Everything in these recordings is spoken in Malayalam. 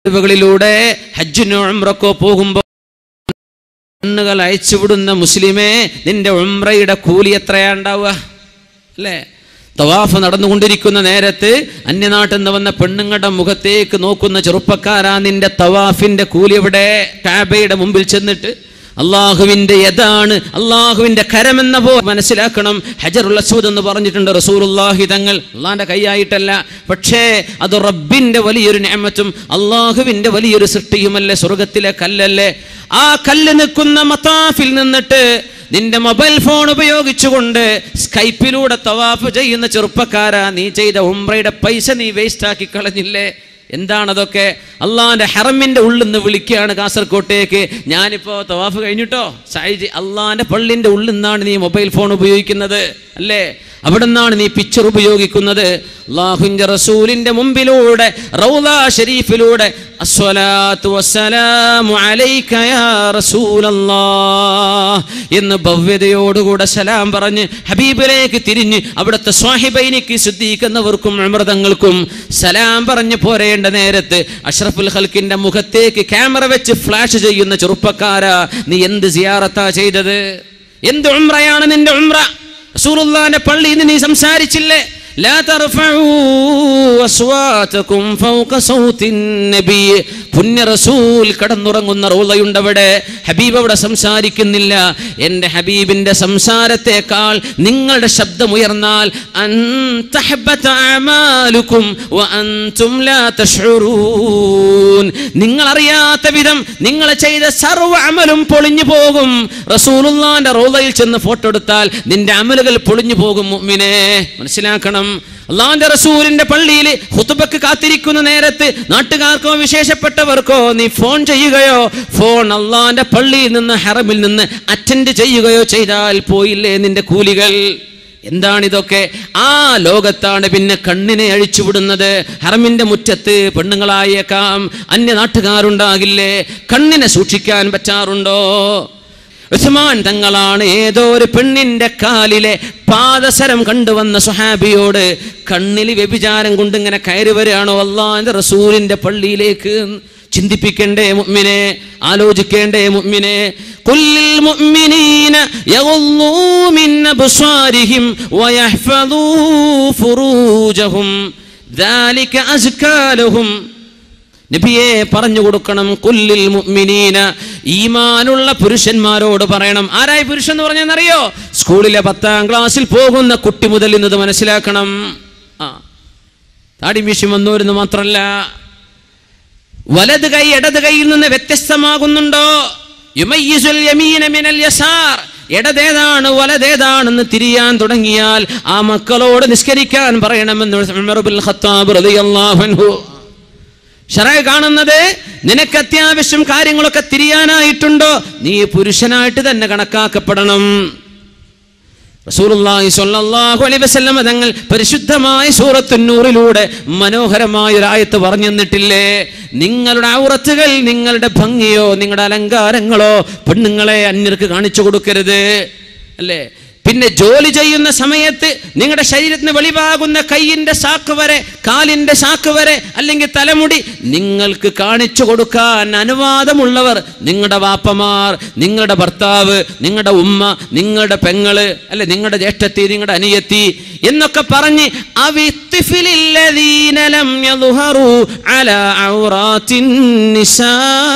ിലൂടെ ഹജ്ജിനോ ഉംറക്കോ പോകുമ്പോൾ കണ്ണുകൾ അയച്ചുവിടുന്ന മുസ്ലിമേ നിന്റെ ഉംറയുടെ കൂലി എത്രയാ ഉണ്ടാവുക അല്ലേ തവാഫ് നടന്നുകൊണ്ടിരിക്കുന്ന നേരത്ത് അന്യനാട്ടിൽ നിന്ന് വന്ന പെണ്ണുങ്ങളുടെ മുഖത്തേക്ക് നോക്കുന്ന ചെറുപ്പക്കാരാ നിന്റെ തവാഫിന്റെ കൂലി എവിടെ കാബയുടെ മുമ്പിൽ ചെന്നിട്ട് അള്ളാഹുവിന്റെ യതാണ് അള്ളാഹുവിന്റെ കരമെന്ന പോ മനസ്സിലാക്കണം ഹജറുൽ അസ്വദ് എന്ന് പറഞ്ഞിട്ടുണ്ട് റസൂലുള്ളാഹി തങ്ങൾ അള്ളാന്റെ കൈയായിട്ടല്ല പക്ഷേ അത് റബ്ബിന്റെ വലിയൊരു ഞാമത്തും അള്ളാഹുവിന്റെ വലിയൊരു സൃഷ്ടിയുമല്ലേ സ്വർഗത്തിലെ കല്ലല്ലേ ആ കല്ല് നിൽക്കുന്ന മത്താഫിൽ നിന്നിട്ട് നിന്റെ മൊബൈൽ ഫോൺ ഉപയോഗിച്ചുകൊണ്ട് സ്കൈപ്പിലൂടെ തവാഫ് ചെയ്യുന്ന ചെറുപ്പക്കാരാ നീ ചെയ്ത ഉംറയുടെ പൈസ നീ വേസ്റ്റ് ആക്കി കളഞ്ഞില്ലേ എന്താണതൊക്കെ അള്ളാന്റെ ഹറമിന്റെ ഉള്ളിൽ നിന്ന് വിളിക്കുകയാണ് കാസർകോട്ടേക്ക് ഞാനിപ്പോ തവാഫ് കഴിഞ്ഞിട്ടോ സായിജി അള്ളാന്റെ പള്ളിന്റെ ഉള്ളിൽ നിന്നാണ് നീ മൊബൈൽ ഫോൺ ഉപയോഗിക്കുന്നത് അല്ലേ അവിടെ നിന്നാണ് നീ പിക്ചർ ഉപയോഗിക്കുന്നത് അള്ളാഹുവിന്റെ റസൂലിന്റെ മുമ്പിലൂടെ റൗദ ഷരീഫിലൂടെ അസ്വലാത്തു വസ്സലാമു അലൈക യാ റസൂലല്ലാഹ് എന്ന് ഭവ്യതയോടുകൂടെ സലാം പറഞ്ഞ് ഹബീബിലേക്ക് തിരിഞ്ഞ് അവിടുത്തെ സ്വാഹിബൈനിക്ക് ശുദ്ധീകരിക്കുന്നവർക്കും അമൃതങ്ങൾക്കും സലാം പറഞ്ഞ് പോരേണ്ട നേരത്ത് അഷ്റഫുൽ ഹൽക്കിന്റെ മുഖത്തേക്ക് ക്യാമറ വെച്ച് ഫ്ലാഷ് ചെയ്യുന്ന ചെറുപ്പക്കാരാ നീ എന്ത് സിയാറത്താ ചെയ്തത് എന്ത് ഉംറയാണ് നിന്റെ ഉംറ റസൂലുള്ളാന്റെ പള്ളിയിൽ നിന്ന് നീ സംസാരിച്ചില്ലേ لا ترفعوا أصواتكم فوق صوت النبي പുണ്യ റസൂൽ കടന്നുറങ്ങുന്ന റോളയുണ്ടവിടെ ഹബീബ് അവിടെ സംസാരിക്കുന്നില്ല എൻ്റെ ഹബീബിന്റെ സംസാരത്തെക്കാൾ നിങ്ങളുടെ ശബ്ദം ഉയർന്നാൽ അൻ തഹബത അമാലുക്കും വഅൻതും ലാ തശ്ഉറൂൻ നിങ്ങൾ അറിയാത്ത വിധം നിങ്ങൾ ചെയ്ത സർവ്വ അമലും പൊളിഞ്ഞു പോകും റസൂലുള്ളാന്റെ റോളയിൽ ചെന്ന് ഫോട്ടോ എടുത്താൽ നിന്റെ അമലുകൾ പൊളിഞ്ഞു പോകും മുഅ്മിനെ മനസ്സിലാക്കണം അള്ളാന്റെ റസൂലിന്റെ പള്ളിയിൽ ഹുത്തുബക്ക് കാത്തിരിക്കുന്ന നേരത്ത് നാട്ടുകാർക്കോ വിശേഷപ്പെട്ടവർക്കോ നീ ഫോൺ ചെയ്യുകയോ ഫോൺ അള്ളാന്റെ പള്ളിയിൽ നിന്ന് ഹറമിൽ നിന്ന് അറ്റൻഡ് ചെയ്യുകയോ ചെയ്താൽ പോയില്ലേ നിന്റെ കൂലികൾ എന്താണിതൊക്കെ ആ ലോകത്താണ് പിന്നെ കണ്ണിനെ അഴിച്ചുവിടുന്നത് ഹറമിന്റെ മുറ്റത്ത് പെണ്ണുങ്ങളായേക്കാം അന്യ നാട്ടുകാരുണ്ടാകില്ലേ കണ്ണിനെ സൂക്ഷിക്കാൻ പറ്റാറുണ്ടോ ഉസ്മാൻ തങ്ങളാണ് ഏതോ ഒരു പെണ്ണിന്റെ കാലിലെ പാദസരം കണ്ടുവന്ന സുഹാബിയോട് കണ്ണിൽ വ്യഭിചാരം കൊണ്ട് ഇങ്ങനെ കയറി വരികയാണോ അള്ളാന്റെ റസൂലിന്റെ പള്ളിയിലേക്ക് ചിന്തിപ്പിക്കണ്ടേ മുഅ്മിനെ ആലോചിക്കേണ്ടേ മുഅ്മിനെ കുല്ലിൽ മുഅ്മിനീന യഗുള്ളൂ മിൻ അബ്സാരിഹിം വയഹ്ഫദൂ ഫുറൂജഹും ذلك أزكى لهم നബിയെ പറഞ്ഞു കൊടുക്കണം കുല്ലിൽ മുഅ്മിനീന ഈമാനുള്ള പുരുഷന്മാരോട് പറയണം ആരായി പുരുഷൻ എന്ന് പറഞ്ഞെന്നറിയോ സ്കൂളിലെ പത്താം ക്ലാസ്സിൽ പോകുന്ന കുട്ടി മുതൽ ഇന്നത് മനസ്സിലാക്കണം ആ താടി മീശം വന്നൂരെന്ന് മാത്രല്ല വലത് കൈ ഇടത് കൈയിൽ നിന്ന് വ്യത്യസ്തമാകുന്നുണ്ടോ യുമയ്യിസുൽ യമീന മിനൽ യസാർ ഇടതേതാണ് വലതേതാണെന്ന് തിരിയാൻ തുടങ്ങിയാൽ ആ മക്കളോട് നിസ്കരിക്കാൻ പറയണമെന്ന് ഉമർ ബിൻ ഖത്താബ് റളിയല്ലാഹു അൻഹു ഷറായി കാണുന്നത് നിനക്ക് അത്യാവശ്യം കാര്യങ്ങളൊക്കെ തിരിയാനായിട്ടുണ്ടോ നീ പുരുഷനായിട്ട് തന്നെ കണക്കാക്കപ്പെടണം റസൂലുള്ളാഹി സ്വല്ലല്ലാഹു അലൈഹി വസല്ലം തങ്ങൾ പരിശുദ്ധമായ സൂറത്തുന്നൂറിലൂടെ മനോഹരമായ ഒരു ആയത്ത് പറഞ്ഞു തന്നിട്ടില്ലേ നിങ്ങളുടെ ഔറത്തുകൾ നിങ്ങളുടെ ഭംഗിയോ നിങ്ങളുടെ അലങ്കാരങ്ങളോ പെണ്ണുങ്ങളെ അന്യർക്ക് കാണിച്ചു കൊടുക്കരുത് അല്ലേ പിന്നെ ജോലി ചെയ്യുന്ന സമയത്ത് നിങ്ങളുടെ ശരീരത്തിന് വെളിവാകുന്ന കൈയിന്റെ സാക്ക് വരെ കാലിന്റെ സാക്ക് വരെ അല്ലെങ്കിൽ തലമുടി നിങ്ങൾക്ക് കാണിച്ചു കൊടുക്കാൻ അനുവാദമുള്ളവർ നിങ്ങളുടെ വാപ്പമാർ നിങ്ങളുടെ ഭർത്താവ് നിങ്ങളുടെ ഉമ്മ നിങ്ങളുടെ പെങ്ങള് അല്ലെ നിങ്ങളുടെ ജ്യേഷ്ഠത്തി നിങ്ങളുടെ അനിയത്തി എന്നൊക്കെ പറഞ്ഞ് അവിത്തിഫിലില്ലദീനലം യദ്ഹറു അലാ ഔറാത്തിൻ നിസാ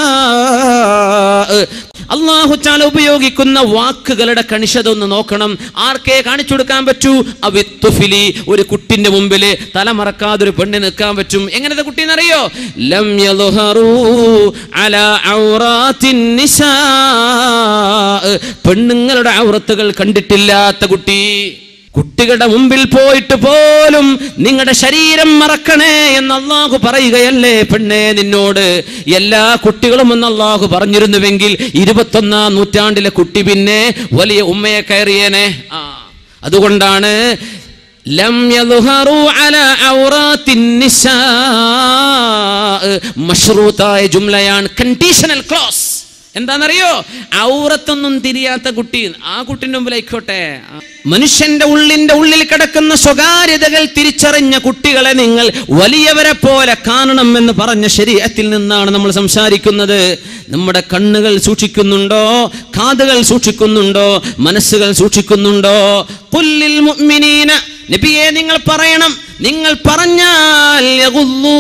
അള്ളാഹു ചാല ഉപയോഗിക്കുന്ന വാക്കുകളുടെ കണിശത ഒന്ന് നോക്കണം ആർക്കേ കാണിച്ചു കൊടുക്കാൻ പറ്റൂ അവിത്തുഫിലി ഒരു കുട്ടിന്റെ മുമ്പിൽ തലമറക്കാതെ ഒരു പെണ്ണ് നിൽക്കാൻ പറ്റും എങ്ങനത്തെ കുട്ടി എന്നറിയോ ലം യദ്ഹറൂ അലാ ഔറാത്തിൻ നിസാ പെണ്ണുങ്ങളുടെ ഔറത്തുകൾ കണ്ടിട്ടില്ലാത്ത കുട്ടി കുട്ടികളുടെ മുമ്പിൽ പോയിട്ട് പോലും നിങ്ങളുടെ ശരീരം മറക്കണേ എന്ന് അള്ളാഹു പറയുകയല്ലേ പെണ്ണേ നിന്നോട് എല്ലാ കുട്ടികളും എന്ന് അള്ളാഹു പറഞ്ഞിരുന്നുവെങ്കിൽ ഇരുപത്തൊന്നാം നൂറ്റാണ്ടിലെ കുട്ടി പിന്നെ വലിയ ഉമ്മയെ കയറിയേനെ ആ അതുകൊണ്ടാണ് ലം യദ്ഹറൂ അലാ ഔറാത്തിൻ നിസാ മഷ്റൂത്തായ ജുംലയാണ് കണ്ടീഷണൽ ക്ലോസ് എന്താണെന്നറിയോ ഔറത്തൊന്നും തിരിയാത്ത കുട്ടി ആ കുട്ടിൻ്റെ മുമ്പിലായിക്കോട്ടെ മനുഷ്യന്റെ ഉള്ളിന്റെ ഉള്ളിൽ കിടക്കുന്ന സ്വകാര്യതകൾ തിരിച്ചറിഞ്ഞ കുട്ടികളെ നിങ്ങൾ വലിയവരെ പോലെ കാണണം എന്ന് പറഞ്ഞ ശരീരത്തിൽ നിന്നാണ് നമ്മൾ സംസാരിക്കുന്നത് നമ്മുടെ കണ്ണുകൾ സൂക്ഷിക്കുന്നുണ്ടോ കാതുകൾ സൂക്ഷിക്കുന്നുണ്ടോ മനസ്സുകൾ സൂക്ഷിക്കുന്നുണ്ടോ പുല്ലിൽ മുഅ്മിനീന നബിയെ നിങ്ങൾ പറയണം നിങ്ങൾ പറഞ്ഞാൽ യഗുല്ലൂ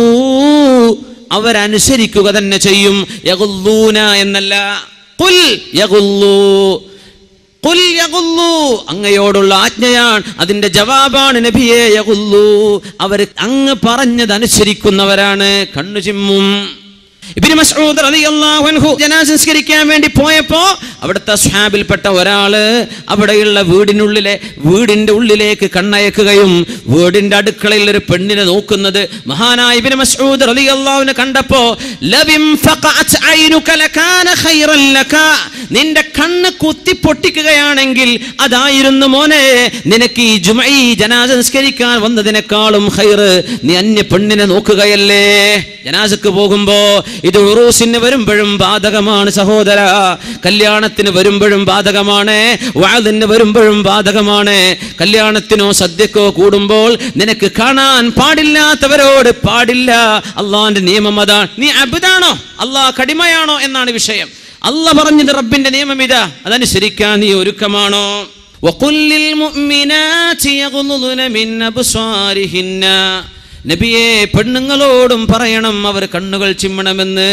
അവരനുസരിക്കുക തന്നെ ചെയ്യും യഗുല്ലൂന എന്നല്ല കുൽ യഗുല്ലൂ കുൽ യഗുല്ലൂ അങ്ങയോടുള്ള ആജ്ഞയാണ് അതിന്റെ ജവാബാണ് നബിയെ യഗുല്ലൂ അവർ അങ്ങ് പറഞ്ഞത് അനുസരിക്കുന്നവരാണ് കണ്ണു ചിമ്മും ഇബ്നു മസ്ഊദ് റളിയല്ലാഹു അൻഹു ജനാസ സംസ്കരിക്കാൻ വേണ്ടി പോയപ്പോ അവിടുത്തെ സ്വഹാബിൽപ്പെട്ട ഒരാള് അവിടെയുള്ള വീടിനുള്ളിലെ വീടിന്റെ ഉള്ളിലേക്ക് കണ്ണയക്കുകയും വീടിന്റെ അടുക്കളയിൽ ഒരു പെണ്ണിനെ നോക്കുന്നത് മഹാനായ ഇബ്നു മസ്ഊദ് റളിയല്ലാഹുവിനെ കണ്ടപ്പോ ലബിം ഫഖഅത് ഐനുക ലകാന ഖൈറൻ ലക നിന്റെ കണ്ണ് കുത്തി പൊട്ടിക്കുകയാണെങ്കിൽ അതായിരുന്നു മോനെ നിനക്ക് ഈ ജുമഈ ജനാസ സംസ്കരിക്കാൻ വന്നതിനേക്കാളും ഖൈറ് നീ അന്യ പെണ്ണിനെ നോക്കുകയല്ലേ ജനാസക്ക് പോകുമ്പോ ഇത് ഉറൂസിന് വരുമ്പോഴും ബാധകമാണ് സഹോദര കല്യാണത്തിന് വരുമ്പോഴും ബാധകമാണ് വാതിന് വരുമ്പോഴും ബാധകമാണ് കല്യാണത്തിനോ സദ്യക്കോ കൂടുമ്പോൾ നിനക്ക് കാണാൻ പാടില്ലാത്തവരോട് പാടില്ല അള്ളാന്റെ നിയമം അതാണ് നീ അബുദാണോ അള്ളാഹ് കടിമയാണോ എന്നാണ് വിഷയം അല്ല പറഞ്ഞത് റബ്ബിന്റെ നിയമം ഇതാ അതനുസരിക്കാൻ നീ ഒരുക്കമാണോ وقل للمؤمنات يغضضن من أبصارهن നബിയെ പെണ്ണുങ്ങളോടും പറയണം അവർ കണ്ണുകൾ ചിമ്മണമെന്ന്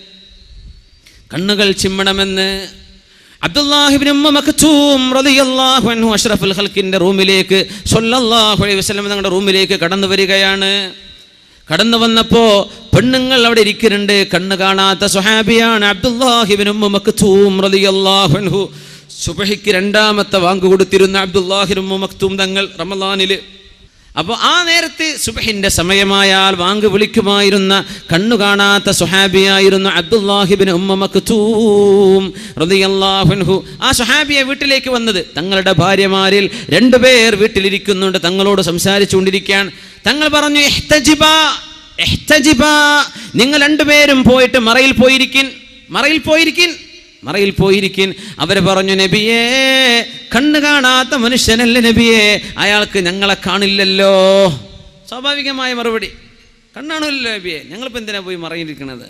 കണ്ണുകൾ ചിമ്മണമെന്ന് അബ്ദുല്ലാഹിബ്നു ഉമ്മ മക്തൂം റളിയല്ലാഹു അൻഹു അഷ്റഫുൽ ഖൽക്കിന്റെ റൂമിലേക്ക് സ്വല്ലല്ലാഹു അലൈഹി വസല്ലം തങ്ങളുടെ റൂമിലേക്ക് കടന്നു വരികയാണ് കടന്നു വന്നപ്പോ പെണ്ണുങ്ങൾ അവിടെ ഇരിക്കുന്നുണ്ട് കണ്ണ് കാണാത്ത സ്വഹാബിയാണ് അബ്ദുല്ലാഹിബ്നു ഉമ്മ മക്തൂം റളിയല്ലാഹു അൻഹു സുബഹിക്ക് രണ്ടാമത്തെ വാങ്ക് കൊടുത്തിരുന്ന അബ്ദുല്ലാഹിബ്നു ഉമ്മ മക്തൂം തങ്ങൾ റമളാനിൽ അപ്പോൾ ആ നേരത്ത് സുബഹിന്റെ സമയമായാൽ വാങ്ക് വിളിക്കുമായിരുന്ന കണ്ണു കാണാത്ത സുഹാബിയായിരുന്ന അബ്ദുല്ലാഹിബിൻ ഉമ്മ മക്തൂം റളിയല്ലാഹു അൻഹു ആ സുഹാബിയെ വീട്ടിലേക്ക് വന്നത് തങ്ങളുടെ ഭാര്യമാരിൽ രണ്ടുപേർ വീട്ടിലിരിക്കുന്നുണ്ട് തങ്ങളോട് സംസാരിച്ചുകൊണ്ടിരിക്കാൻ തങ്ങൾ പറഞ്ഞു "ഇഹ്തജിബ, ഇഹ്തജിബ." നിങ്ങൾ രണ്ടുപേരും പോയിട്ട് മറയിൽ പോയിരിക്കിൻ മറയിൽ പോയിരിക്കിൻ മറയിൽ പോയിരിക്കിൻ അവർ പറഞ്ഞു നബിയേ കണ്ണ് കാണാത്ത മനുഷ്യനല്ലേ നബിയേ അയാൾക്ക് ഞങ്ങളെ കാണില്ലല്ലോ സ്വാഭാവികമായ മറുപടി കണ്ണാണല്ലോ നബിയെ ഞങ്ങളിപ്പോൾ എന്തിനാ പോയി മറയിരിക്കണത്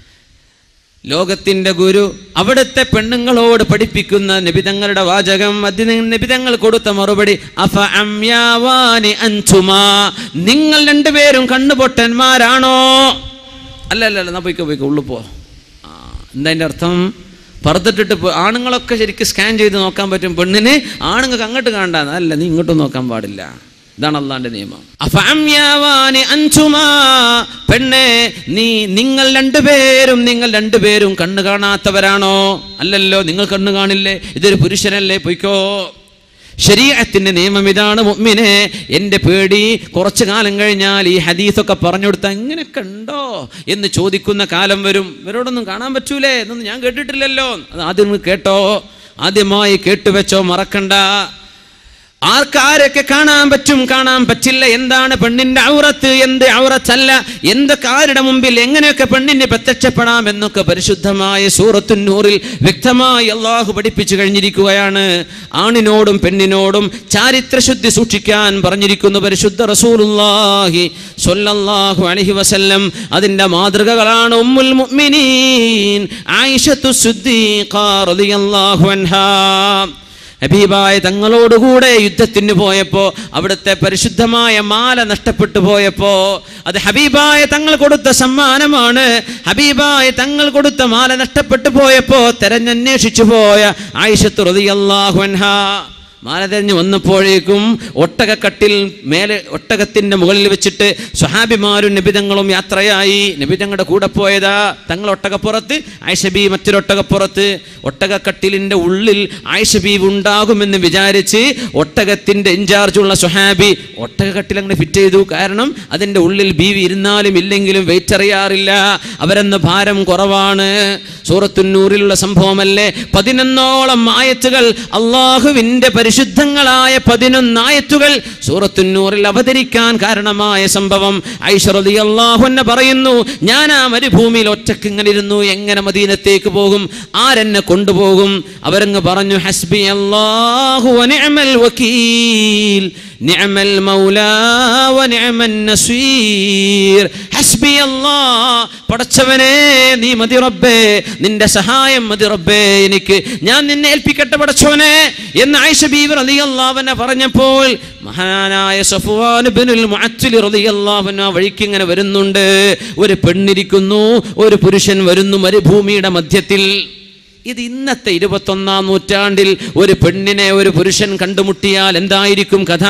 ലോകത്തിന്റെ ഗുരു അവിടുത്തെ പെണ്ണുങ്ങളോട് പഠിപ്പിക്കുന്ന നബിതങ്ങളുടെ വാചകം അതിന് നബിതങ്ങൾ കൊടുത്ത മറുപടി അഫ അമ്യാവാനി അൻതുമാ നിങ്ങൾ രണ്ടുപേരും കണ്ണുപൊട്ടന്മാരാണോ അല്ല അല്ല അല്ല എന്നാ പോയിക്കോ പോയിക്കോ ഉള്ളു പോ ആ എന്താ അതിൻ്റെ അർത്ഥം പുറത്തിട്ടിട്ട് പോ- ആണുങ്ങളൊക്കെ ശരിക്കും സ്കാൻ ചെയ്ത് നോക്കാൻ പറ്റും പെണ്ണിന് ആണുങ്ങൾക്ക് അങ്ങോട്ട് കാണണ്ട അല്ല നീ ഇങ്ങോട്ടും നോക്കാൻ പാടില്ല ഇതാണ് അള്ളാന്റെ നിയമം അഫഅമ്യാവാനി അൻതുമാ പെണ്ണെ നീ നിങ്ങൾ രണ്ടുപേരും നിങ്ങൾ രണ്ടുപേരും കണ്ണു കാണാത്തവരാണോ അല്ലല്ലോ നിങ്ങൾ കണ്ണു കാണില്ലേ ഇതൊരു പുരുഷനല്ലേ പൊയ്ക്കോ ശരീരത്തിന്റെ നിയമം ഇതാണ് മുഅ്മിനെ എൻ്റെ പേടി കുറച്ചു കാലം കഴിഞ്ഞാൽ ഈ ഹദീസൊക്കെ പറഞ്ഞു കൊടുത്താൽ ഇങ്ങനെയൊക്കെ ഉണ്ടോ എന്ന് ചോദിക്കുന്ന കാലം വരും ഇവരോടൊന്നും കാണാൻ പറ്റൂലേ എന്നൊന്നും ഞാൻ കേട്ടിട്ടില്ലല്ലോ അത് ആദ്യം നിങ്ങൾ കേട്ടോ ആദ്യമായി കേട്ടുവെച്ചോ മറക്കണ്ട ആർക്കാരൊക്കെ കാണാൻ പറ്റും കാണാൻ പറ്റില്ല എന്താണ് പെണ്ണിന്റെ ഔറത്ത് എന്ത് ഔറത്തല്ല എന്തൊക്കെ ആരുടെ മുമ്പിൽ എങ്ങനെയൊക്കെ പെണ്ണിന് പ്രത്യക്ഷപ്പെടാം എന്നൊക്കെ പരിശുദ്ധമായ സൂറത്തുന്നൂറിൽ വ്യക്തമായി അള്ളാഹു പഠിപ്പിച്ചു കഴിഞ്ഞിരിക്കുകയാണ് ആണിനോടും പെണ്ണിനോടും ചാരിത്രശുദ്ധി സൂക്ഷിക്കാൻ പറഞ്ഞിരിക്കുന്നു പരിശുദ്ധ റസൂലുള്ളാഹി സ്വല്ലല്ലാഹു അലൈഹി വസല്ലം അതിന്റെ മാതൃകകളാണ് ഉമ്മുൽ മുഅ്മിനീൻ ആയിഷത്തു സുദ്ദീഖ റളിയല്ലാഹു അൻഹാ ഹബീബായ തങ്ങളോടുകൂടെ യുദ്ധത്തിന് പോയപ്പോ അവിടുത്തെ പരിശുദ്ധമായ മാല നഷ്ടപ്പെട്ടു പോയപ്പോ അത് ഹബീബായ തങ്ങൾ കൊടുത്ത സമ്മാനമാണ് ഹബീബായ തങ്ങൾ കൊടുത്ത മാല നഷ്ടപ്പെട്ടു പോയപ്പോ തെരഞ്ഞന്വേഷിച്ചു പോയ ആയിഷത്ത് റളിയല്ലാഹു അൻഹാ മാല തെരഞ്ഞു വന്നപ്പോഴേക്കും ഒട്ടകക്കട്ടിൽ മേലെ ഒട്ടകത്തിന്റെ മുകളിൽ വെച്ചിട്ട് സ്വഹാബിമാരും നബിതങ്ങളും യാത്രയായി നബിതങ്ങളുടെ കൂടെ പോയതാ തങ്ങൾ ഒട്ടകപ്പുറത്ത് ആയിഷബി മറ്റൊരൊട്ടകപ്പുറത്ത് ഒട്ടകക്കട്ടിലിന്റെ ഉള്ളിൽ ആയിഷബി ഉണ്ടാകുമെന്ന് വിചാരിച്ച് ഒട്ടകത്തിന്റെ ഇൻചാർജുള്ള സ്വഹാബി ഒട്ടകക്കട്ടിൽ അങ്ങനെ ഫിറ്റ് ചെയ്തു കാരണം അതിന്റെ ഉള്ളിൽ ബീവി ഇരുന്നാലും ഇല്ലെങ്കിലും വെയിറ്റ് അറിയാറില്ല അവരെന്ന് ഭാരം കുറവാണ് സൂറത്തുന്നൂറിലുള്ള സംഭവമല്ലേ പതിനൊന്നോളം ആയത്തുകൾ അള്ളാഹുവിന്റെ പരിശുദ്ധങ്ങളായ പതിനൊന്നായത്തുകൾ സൂറത്തുന്നൂറിൽ അവതരിക്കാൻ കാരണമായ സംഭവം ഐഷറതി അള്ളാഹുന്നെ പറയുന്നു ഞാൻ ആ മരുഭൂമിയിൽ ഒറ്റക്ക് ഇങ്ങനെ ഇരുന്നു എങ്ങനെ മദീനത്തേക്ക് പോകും ആരെന്നെ കൊണ്ടുപോകും അവരങ്ങ് പറഞ്ഞു ഹസ്ബി അല്ലാഹു വനിഅമൽ വക്കീൽ നിഅമൽ മൗലാ വനിഅമൻ നസീർ ഹസ്ബി അല്ലാഹ് പടച്ചവനെ നീ മതി റബ്ബേ നിന്റെ സഹായം മതി റബ്ബേ എനിക്ക് ഞാൻ നിന്നെ ഏൽപ്പിക്കട്ടെ പടച്ചവനെ എന്ന് ആയിഷ ബീവി റളിയല്ലാഹുവിനെ പറഞ്ഞപ്പോൾ മഹാനായ സഫ്വാൻ ഇബ്നുൽ മുഅത്തിൽ റളിയല്ലാഹുവിന് ആ വഴിക്ക് ഇങ്ങനെ വരുന്നുണ്ട് ഒരു പെണ്ണിരിക്കുന്നു ഒരു പുരുഷൻ വരുന്നു മരുഭൂമിയുടെ മധ്യത്തിൽ ഇത് ഇന്നത്തെ ഇരുപത്തൊന്നാം നൂറ്റാണ്ടിൽ ഒരു പെണ്ണിനെ ഒരു പുരുഷൻ കണ്ടുമുട്ടിയാൽ എന്തായിരിക്കും കഥ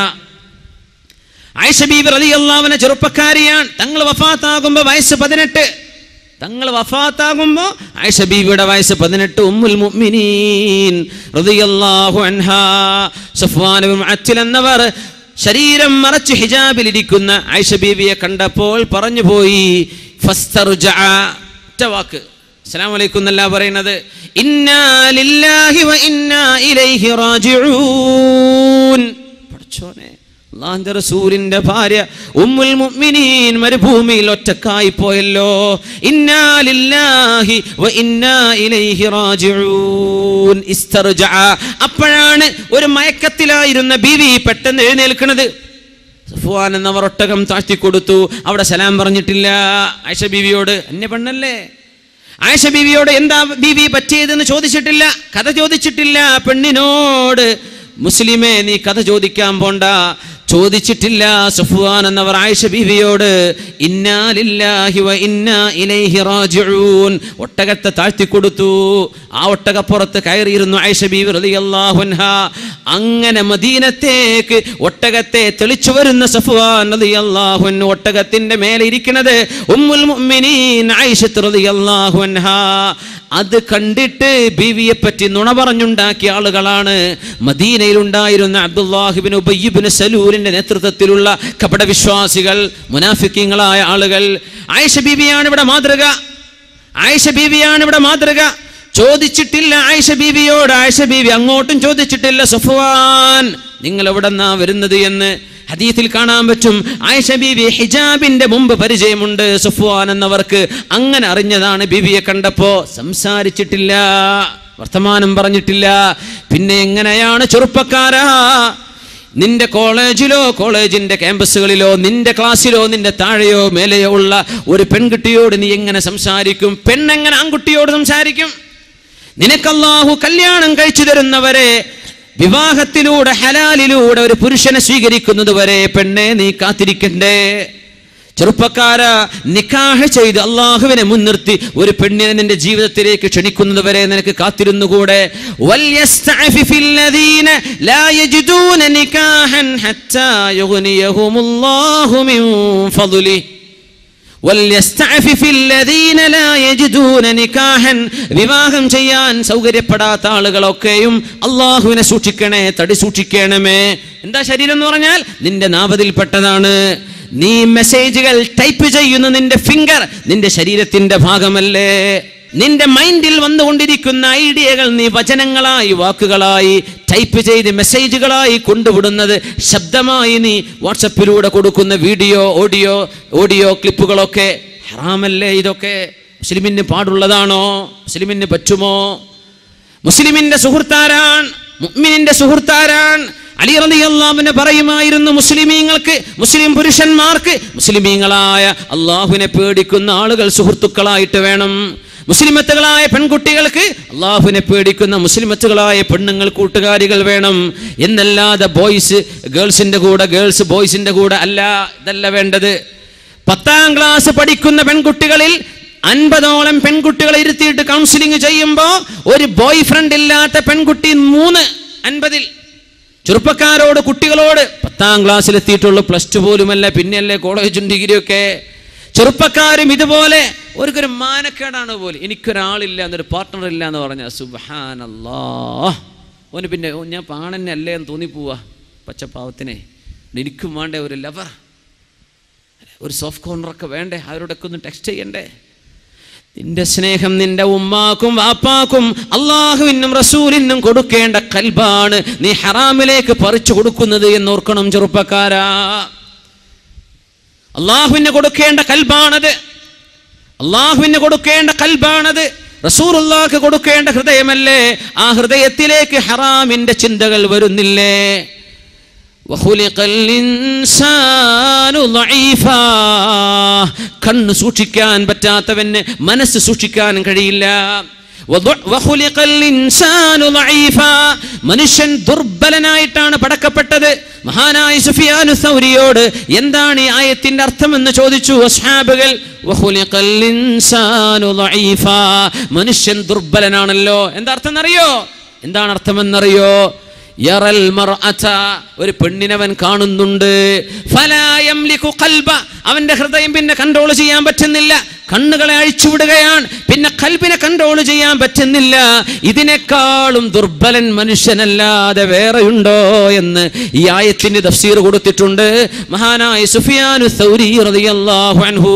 ആയിഷ ബീബി റളിയല്ലാഹുവിനെ ചെറുപ്പക്കാരിയാണ് തങ്ങൾ വഫാത്താകുമ്പോൾ വയസ്സ് പതിനെട്ട് തങ്ങൾ വഫാത്താകുമ്പോൾ ആയിഷ ബീവിയുടെ വയസ്സ് പതിനെട്ട് ഉമ്മുൽ മുഅ്മിനീൻ റളിയല്ലാഹു അൻഹാ സഫ്വാൻ ഇബ്നു മുഅത്തിൽ എന്നവർ ശരീരം മറച്ച് ഹിജാബിലിരിക്കുന്ന ആയിഷ ബീവിയെ കണ്ടപ്പോൾ പറഞ്ഞു പോയി ഫസ്തർജഅ ഒറ്റ വാക്ക് അസ്സലാമു അലൈക്കും എന്നല്ല പറയുന്നത് ഇന്നാ ലില്ലാഹി വ ഇന്നാ ഇലൈഹി റാജിഊൻ പഠിച്ചോനെ അള്ളാന്റെ റസൂലിന്റെ ഭാര്യ ഉമ്മുൽ മുഅ്മിനീൻ മരുഭൂമിയിൽ ഒറ്റക്കായി പോയല്ലോ ഇന്നാ ലില്ലാഹി വ ഇന്നാ ഇലൈഹി റാജിഊൻ ഇസ്തർജഅ അപ്പോഴാണ് ഒരു മയക്കത്തിലായിരുന്ന ബീവി പെട്ടെന്ന് എഴുന്നേൽക്കുന്നത് സഫ്വാൻ എന്നവർ ഒട്ടകം താഴ്ത്തി കൊടുത്തു അവിടെ സലാം പറഞ്ഞിട്ടില്ല ആയിഷ ബീവിയോട് അന്യ പെണ്ണല്ലേ ആയിഷ ബീവിയോട് എന്താ ബീവി പറ്റിയതെന്ന് ചോദിച്ചിട്ടില്ല കഥ ചോദിച്ചിട്ടില്ല പെണ്ണിനോട് മുസ്ലിമേ നീ കഥ ചോദിക്കാൻ പോണ്ട ചോദിച്ചിട്ടില്ല സഫ്വാൻ എന്നവർ ആയിഷ ബീവിയോട് ഇന്നാലില്ലാഹി വ ഇന്നാ ഇലൈഹി റാജിഊൻ ഒട്ടകത്തെ താഴ്ത്തി കൊടുത്തു ആ ഒട്ടകപ്പുറത്ത് കയറിയിരുന്നു ആയിഷ ബീവി റളിയല്ലാഹു അൻഹാ അങ്ങനെ മദീനത്തേക്ക് ഒട്ടകത്തെ തെളിച്ചു വരുന്ന സഫ്വാൻ റളിയല്ലാഹു അൻഹു ഒട്ടകത്തിന്റെ മേലെ ഇരിക്കുന്നത് ഉമ്മുൽ മുഅ്മിനീൻ ആയിഷത്ത് റളിയല്ലാഹു അൻഹാ അത് കണ്ടിട്ട് ബീവിയെ പറ്റി നുണ പറഞ്ഞുണ്ടാക്കിയ ആളുകളാണ് മദീനയിലുണ്ടായിരുന്ന അബ്ദുല്ലാഹിബിൻ ഉബയ്യിബിൻ സലൂലിന്റെ നേതൃത്വത്തിലുള്ള കപടവിശ്വാസികൾ മുനാഫിക്കങ്ങളായ ആളുകൾ ആയിഷ ബീവിയാണ് ഇവിടെ മാതൃക ആയിഷ ബീവിയാണ് ഇവിടെ മാതൃക ചോദിച്ചിട്ടില്ല ആയിഷ ബീവിയോട് ആയിഷ ബീവി അങ്ങോട്ടും ചോദിച്ചിട്ടില്ല സഫ്വാൻ നിങ്ങൾ എവിടെന്നാ വരുന്നത് എന്ന് ഹദീത്തിൽ കാണാൻ പറ്റും ആയിഷ ബീവി ഹിജാബിന്റെ മുമ്പ് പരിചയമുണ്ട് സുഫ്വാൻ എന്നവർക്ക് അങ്ങനെ അറിഞ്ഞതാണ് ബീവിയെ കണ്ടപ്പോ സംസാരിച്ചിട്ടില്ല വർത്തമാനം പറഞ്ഞിട്ടില്ല പിന്നെ എങ്ങനെയാണ് ചെറുപ്പക്കാരാ നിന്റെ കോളേജിലോ കോളേജിന്റെ ക്യാമ്പസുകളിലോ നിന്റെ ക്ലാസ്സിലോ നിന്റെ താഴെയോ മേലെയോ ഉള്ള ഒരു പെൺകുട്ടിയോട് നീ എങ്ങനെ സംസാരിക്കും പെണ്ണെങ്ങനെ ആൺകുട്ടിയോട് സംസാരിക്കും നിനക്കല്ലാഹു കല്യാണം കഴിച്ചു തരുന്നവരെ വിവാഹത്തിലൂടെ ഹലാലിലൂടെ ഒരു പുരുഷനെ സ്വീകരിക്കുന്നത് വരെ പെണ്ണെ നീ കാത്തിരിക്കണ്ടേ ചെറുപ്പക്കാര നിക്കാഹ് ചെയ്ത് അള്ളാഹുവിനെ മുൻനിർത്തി ഒരു പെണ്ണിനെ നിന്റെ ജീവിതത്തിലേക്ക് ക്ഷണിക്കുന്നത് വരെ നിനക്ക് കാത്തിരുന്നുകൂടെ വല്യസ്തഅഫിഫി الذين لا يجدون نكاحا حتى يغنيهم الله من فضله വല്യസ്തഅഫിഫി الذين لا يجدون نكاحا വിവാഹം ചെയ്യാൻ സൗകര്യപ്പെടാത്ത ആളുകളൊക്കെയും അള്ളാഹുവിനെ സൂക്ഷിക്കണേ തടി സൂക്ഷിക്കണമേ എന്താ ശരീരം എന്ന് പറഞ്ഞാൽ നിന്റെ നാവതിൽപ്പെട്ടതാണ് നീ മെസ്സേജുകൾ ടൈപ്പ് ചെയ്യുന്ന നിന്റെ ഫിംഗർ നിന്റെ ശരീരത്തിന്റെ ഭാഗമല്ലേ നിന്റെ മൈൻഡിൽ വന്നുകൊണ്ടിരിക്കുന്ന ഐഡിയകൾ നീ വചനങ്ങളായി വാക്കുകളായി ടൈപ്പ് ചെയ്ത് മെസ്സേജുകളായി കൊണ്ടുവിടുന്നത് ശബ്ദമായി നീ വാട്സപ്പിലൂടെ കൊടുക്കുന്ന വീഡിയോ ഓഡിയോ ഓഡിയോ ക്ലിപ്പുകളൊക്കെ ഹറാമല്ലേ ഇതൊക്കെ മുസ്ലിമിന് പാടുള്ളതാണോ മുസ്ലിമിന് പറ്റുമോ മുസ്ലിമിന്റെ സുഹൃത്താരാൻ മുഅ്മിനിന്റെ സുഹൃത്താരാൻ അലി റളിയല്ലാഹുവിനെ പറയുമായിരുന്നു മുസ്ലിമീങ്ങൾക്ക് മുസ്ലിം പുരുഷന്മാർക്ക് മുസ്ലിമീങ്ങളായ അള്ളാഹുവിനെ പേടിക്കുന്ന ആളുകൾ സുഹൃത്തുക്കളായിട്ട് വേണം മുസ്ലിമത്തുകളായ പെൺകുട്ടികൾക്ക് അള്ളാഹുവിനെ പേടിക്കുന്ന മുസ്ലിമത്തുകളായ പെണ്ണുങ്ങൾ കൂട്ടുകാരികൾ വേണം എന്നല്ലാതെ ബോയ്സ് ഗേൾസിന്റെ കൂടെ ഗേൾസ് ബോയ്സിന്റെ കൂടെ അല്ല ഇതല്ല വേണ്ടത് പത്താം ക്ലാസ് പഠിക്കുന്ന പെൺകുട്ടികളിൽ അൻപതോളം പെൺകുട്ടികളെ ഇരുത്തിയിട്ട് കൗൺസിലിംഗ് ചെയ്യുമ്പോൾ ഒരു ബോയ് ഫ്രണ്ട് ഇല്ലാത്ത പെൺകുട്ടി മൂന്ന് അൻപതിൽ ചെറുപ്പക്കാരോട് കുട്ടികളോട് പത്താം ക്ലാസ്സിലെത്തിയിട്ടുള്ളൂ പ്ലസ് ടു പോലുമല്ല പിന്നെയല്ലേ കോളേജും ഡിഗ്രിയൊക്കെ ചെറുപ്പക്കാരും ഇതുപോലെ അവർക്കൊരു മാനക്കേടാണ് പോലും എനിക്കൊരാളില്ല എന്നൊരു പാർട്ട്ണർ ഇല്ല എന്ന് പറഞ്ഞ സുബഹാനല്ലാ ഓന് പിന്നെ ഓ, ഞാൻ പാണന്നെ അല്ലേ എന്ന് തോന്നിപ്പോവാ പച്ചപ്പാവത്തിനെ എനിക്കും വേണ്ടേ ഒരു ലവർ ഒരു സോഫ്റ്റ് കോർണറൊക്കെ വേണ്ടേ അവരോടൊക്കെ ഒന്ന് ടെക്സ്റ്റ് ചെയ്യണ്ടേ നിന്റെ സ്നേഹം നിന്റെ ഉമ്മാക്കും വാപ്പാക്കും അള്ളാഹുവിനും റസൂലിനും കൊടുക്കേണ്ട കൽബാണ് നീ ഹറാമിലേക്ക് പറിച്ചു കൊടുക്കുന്നത് എന്നോർക്കണം ചെറുപ്പക്കാരാ അള്ളാഹുവിന് കൊടുക്കേണ്ട കൽബാണത് അള്ളാഹുവിന് കൊടുക്കേണ്ട കൽബാണത് റസൂറുള്ളാഹ്ക്ക് കൊടുക്കേണ്ട ഹൃദയമല്ലേ ആ ഹൃദയത്തിലേക്ക് ഹറാമിന്റെ ചിന്തകൾ വരുന്നില്ലേ وخلق الإنسان ضعيفا. കണ്ണ് സൂക്ഷിക്കാൻ പറ്റാത്തവന് മനസ്സ് സൂക്ഷിക്കാൻ കഴിയില്ല വധു- وخلق الإنسان ضعيفا. മനുഷ്യൻ ദുർബലനായിട്ടാണ് പടക്കപ്പെട്ടത് മഹാനായ സുഫിയാനു സൗരിയോട് എന്താണ് ഈ ആയത്തിന്റെ അർത്ഥമെന്ന് ചോദിച്ചു അസ്ഹാബുകൾ وخلق الإنسان ضعيفا. മനുഷ്യൻ ദുർബലനാണല്ലോ എന്താ അർത്ഥം എന്നറിയോ എന്താണ് അർത്ഥമെന്നറിയോ യറൽ മർഅത ഒരു പെണ്ണിനവൻ കാണുന്നുണ്ട് ഫലാ യംലികു ഖൽബ അവന്റെ ഹൃദയം പിന്നെ കൺട്രോൾ ചെയ്യാൻ പറ്റുന്നില്ല കണ്ണുകളെ അഴിച്ചുവിടുകയാണ് പിന്നെ കൽബിനെ കൺട്രോൾ ചെയ്യാൻ പറ്റുന്നില്ല ഇതിനേക്കാളും ദുർബലൻ മനുഷ്യനല്ലാതെ വേറെയുണ്ടോ എന്ന് ഈ ആയത്തിന് തഫ്സീർ കൊടുത്തിട്ടുണ്ട് മഹാനായ സുഫിയാനു സൗരി റളിയല്ലാഹു അൻഹു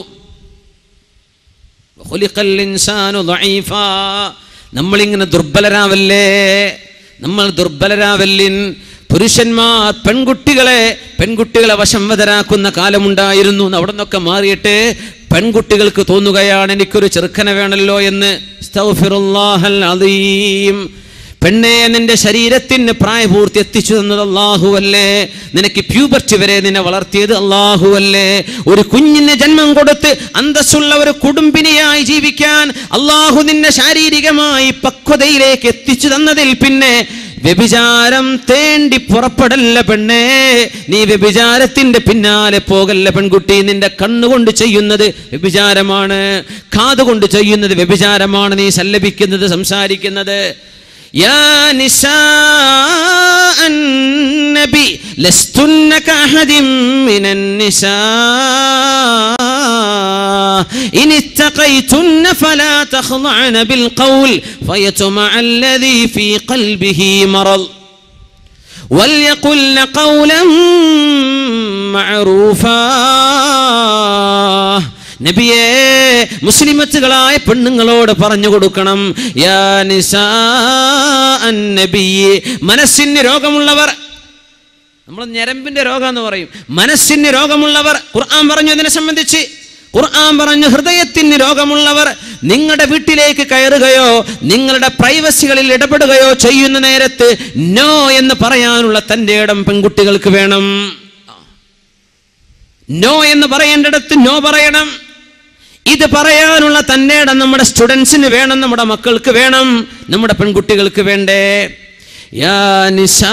ഖുലിഖൽ ഇൻസാനു ദഈഫാ നമ്മളിങ്ങനെ ദുർബലരാവല്ലേ നമ്മൾ ദുർബലരാവല്ലിൻ പുരുഷന്മാർ പെൺകുട്ടികളെ പെൺകുട്ടികളെ വശംവതരാക്കുന്ന കാലമുണ്ടായിരുന്നു അവിടെ നിന്നൊക്കെ മാറിയിട്ട് പെൺകുട്ടികൾക്ക് തോന്നുകയാണ് എനിക്കൊരു ചെറുക്കനെ വേണമല്ലോ എന്ന് സ്തഗ്ഫിറുല്ലാഹൽ അദീം പെണ്ണെ നിന്റെ ശരീരത്തിന് പ്രായപൂർത്തി എത്തിച്ചു തന്നത് അള്ളാഹുവല്ലേ നിനക്ക് പ്യൂബർട്ടി വരെ നിന്നെ വളർത്തിയത് അള്ളാഹുവല്ലേ ഒരു കുഞ്ഞിന് ജന്മം കൊടുത്ത് അന്തസ്സുള്ള ഒരു കുടുംബിനിയായി ജീവിക്കാൻ അള്ളാഹു നിന്നെ ശാരീരികമായി പക്വതയിലേക്ക് എത്തിച്ചു തന്നതിൽ പിന്നെ വ്യഭിചാരം തേണ്ടി പുറപ്പെടല്ല പെണ്ണേ നീ വ്യഭിചാരത്തിന്റെ പിന്നാലെ പോകല്ല പെൺകുട്ടി നിന്റെ കണ്ണുകൊണ്ട് ചെയ്യുന്നത് വ്യഭിചാരമാണ് കാതുകൊണ്ട് ചെയ്യുന്നത് വ്യഭിചാരമാണ് നീ സല്ലപിക്കുന്നത് സംസാരിക്കുന്നത് يا نساء النبي لستن كأحد من النساء إن اتقيتن فلا تخضعن بالقول فيطمع الذي في قلبه مرض وليقلن قولا معروفا നബിയേ മുസ്ലിമത്തുകളായ പെണ്ണുങ്ങളോട് പറഞ്ഞു കൊടുക്കണം യാ നിസാ നബിയെ മനസ്സിന് രോഗമുള്ളവർ നമ്മൾ ഞരമ്പിന്റെ രോഗം എന്ന് പറയും മനസ്സിന് രോഗമുള്ളവർ ഖുർആൻ പറഞ്ഞു ഇതിനെ സംബന്ധിച്ച് ഖുർആൻ പറഞ്ഞു ഹൃദയത്തിന് രോഗമുള്ളവർ നിങ്ങളുടെ വീട്ടിലേക്ക് കയറുകയോ നിങ്ങളുടെ പ്രൈവസികളിൽ ഇടപെടുകയോ ചെയ്യുന്ന നേരത്ത് നോ എന്ന് പറയാനുള്ള തൻ്റെ ഇടം പെൺകുട്ടികൾക്ക് വേണം നോ എന്ന് പറയേണ്ടിടത്ത് നോ പറയണം ഇത് പറയാനുള്ള തന്റെ ഇടം നമ്മുടെ സ്റ്റുഡൻസിന് വേണം നമ്മുടെ മക്കൾക്ക് വേണം നമ്മുടെ പെൺകുട്ടികൾക്ക് വേണ്ടേ യാ നിസാ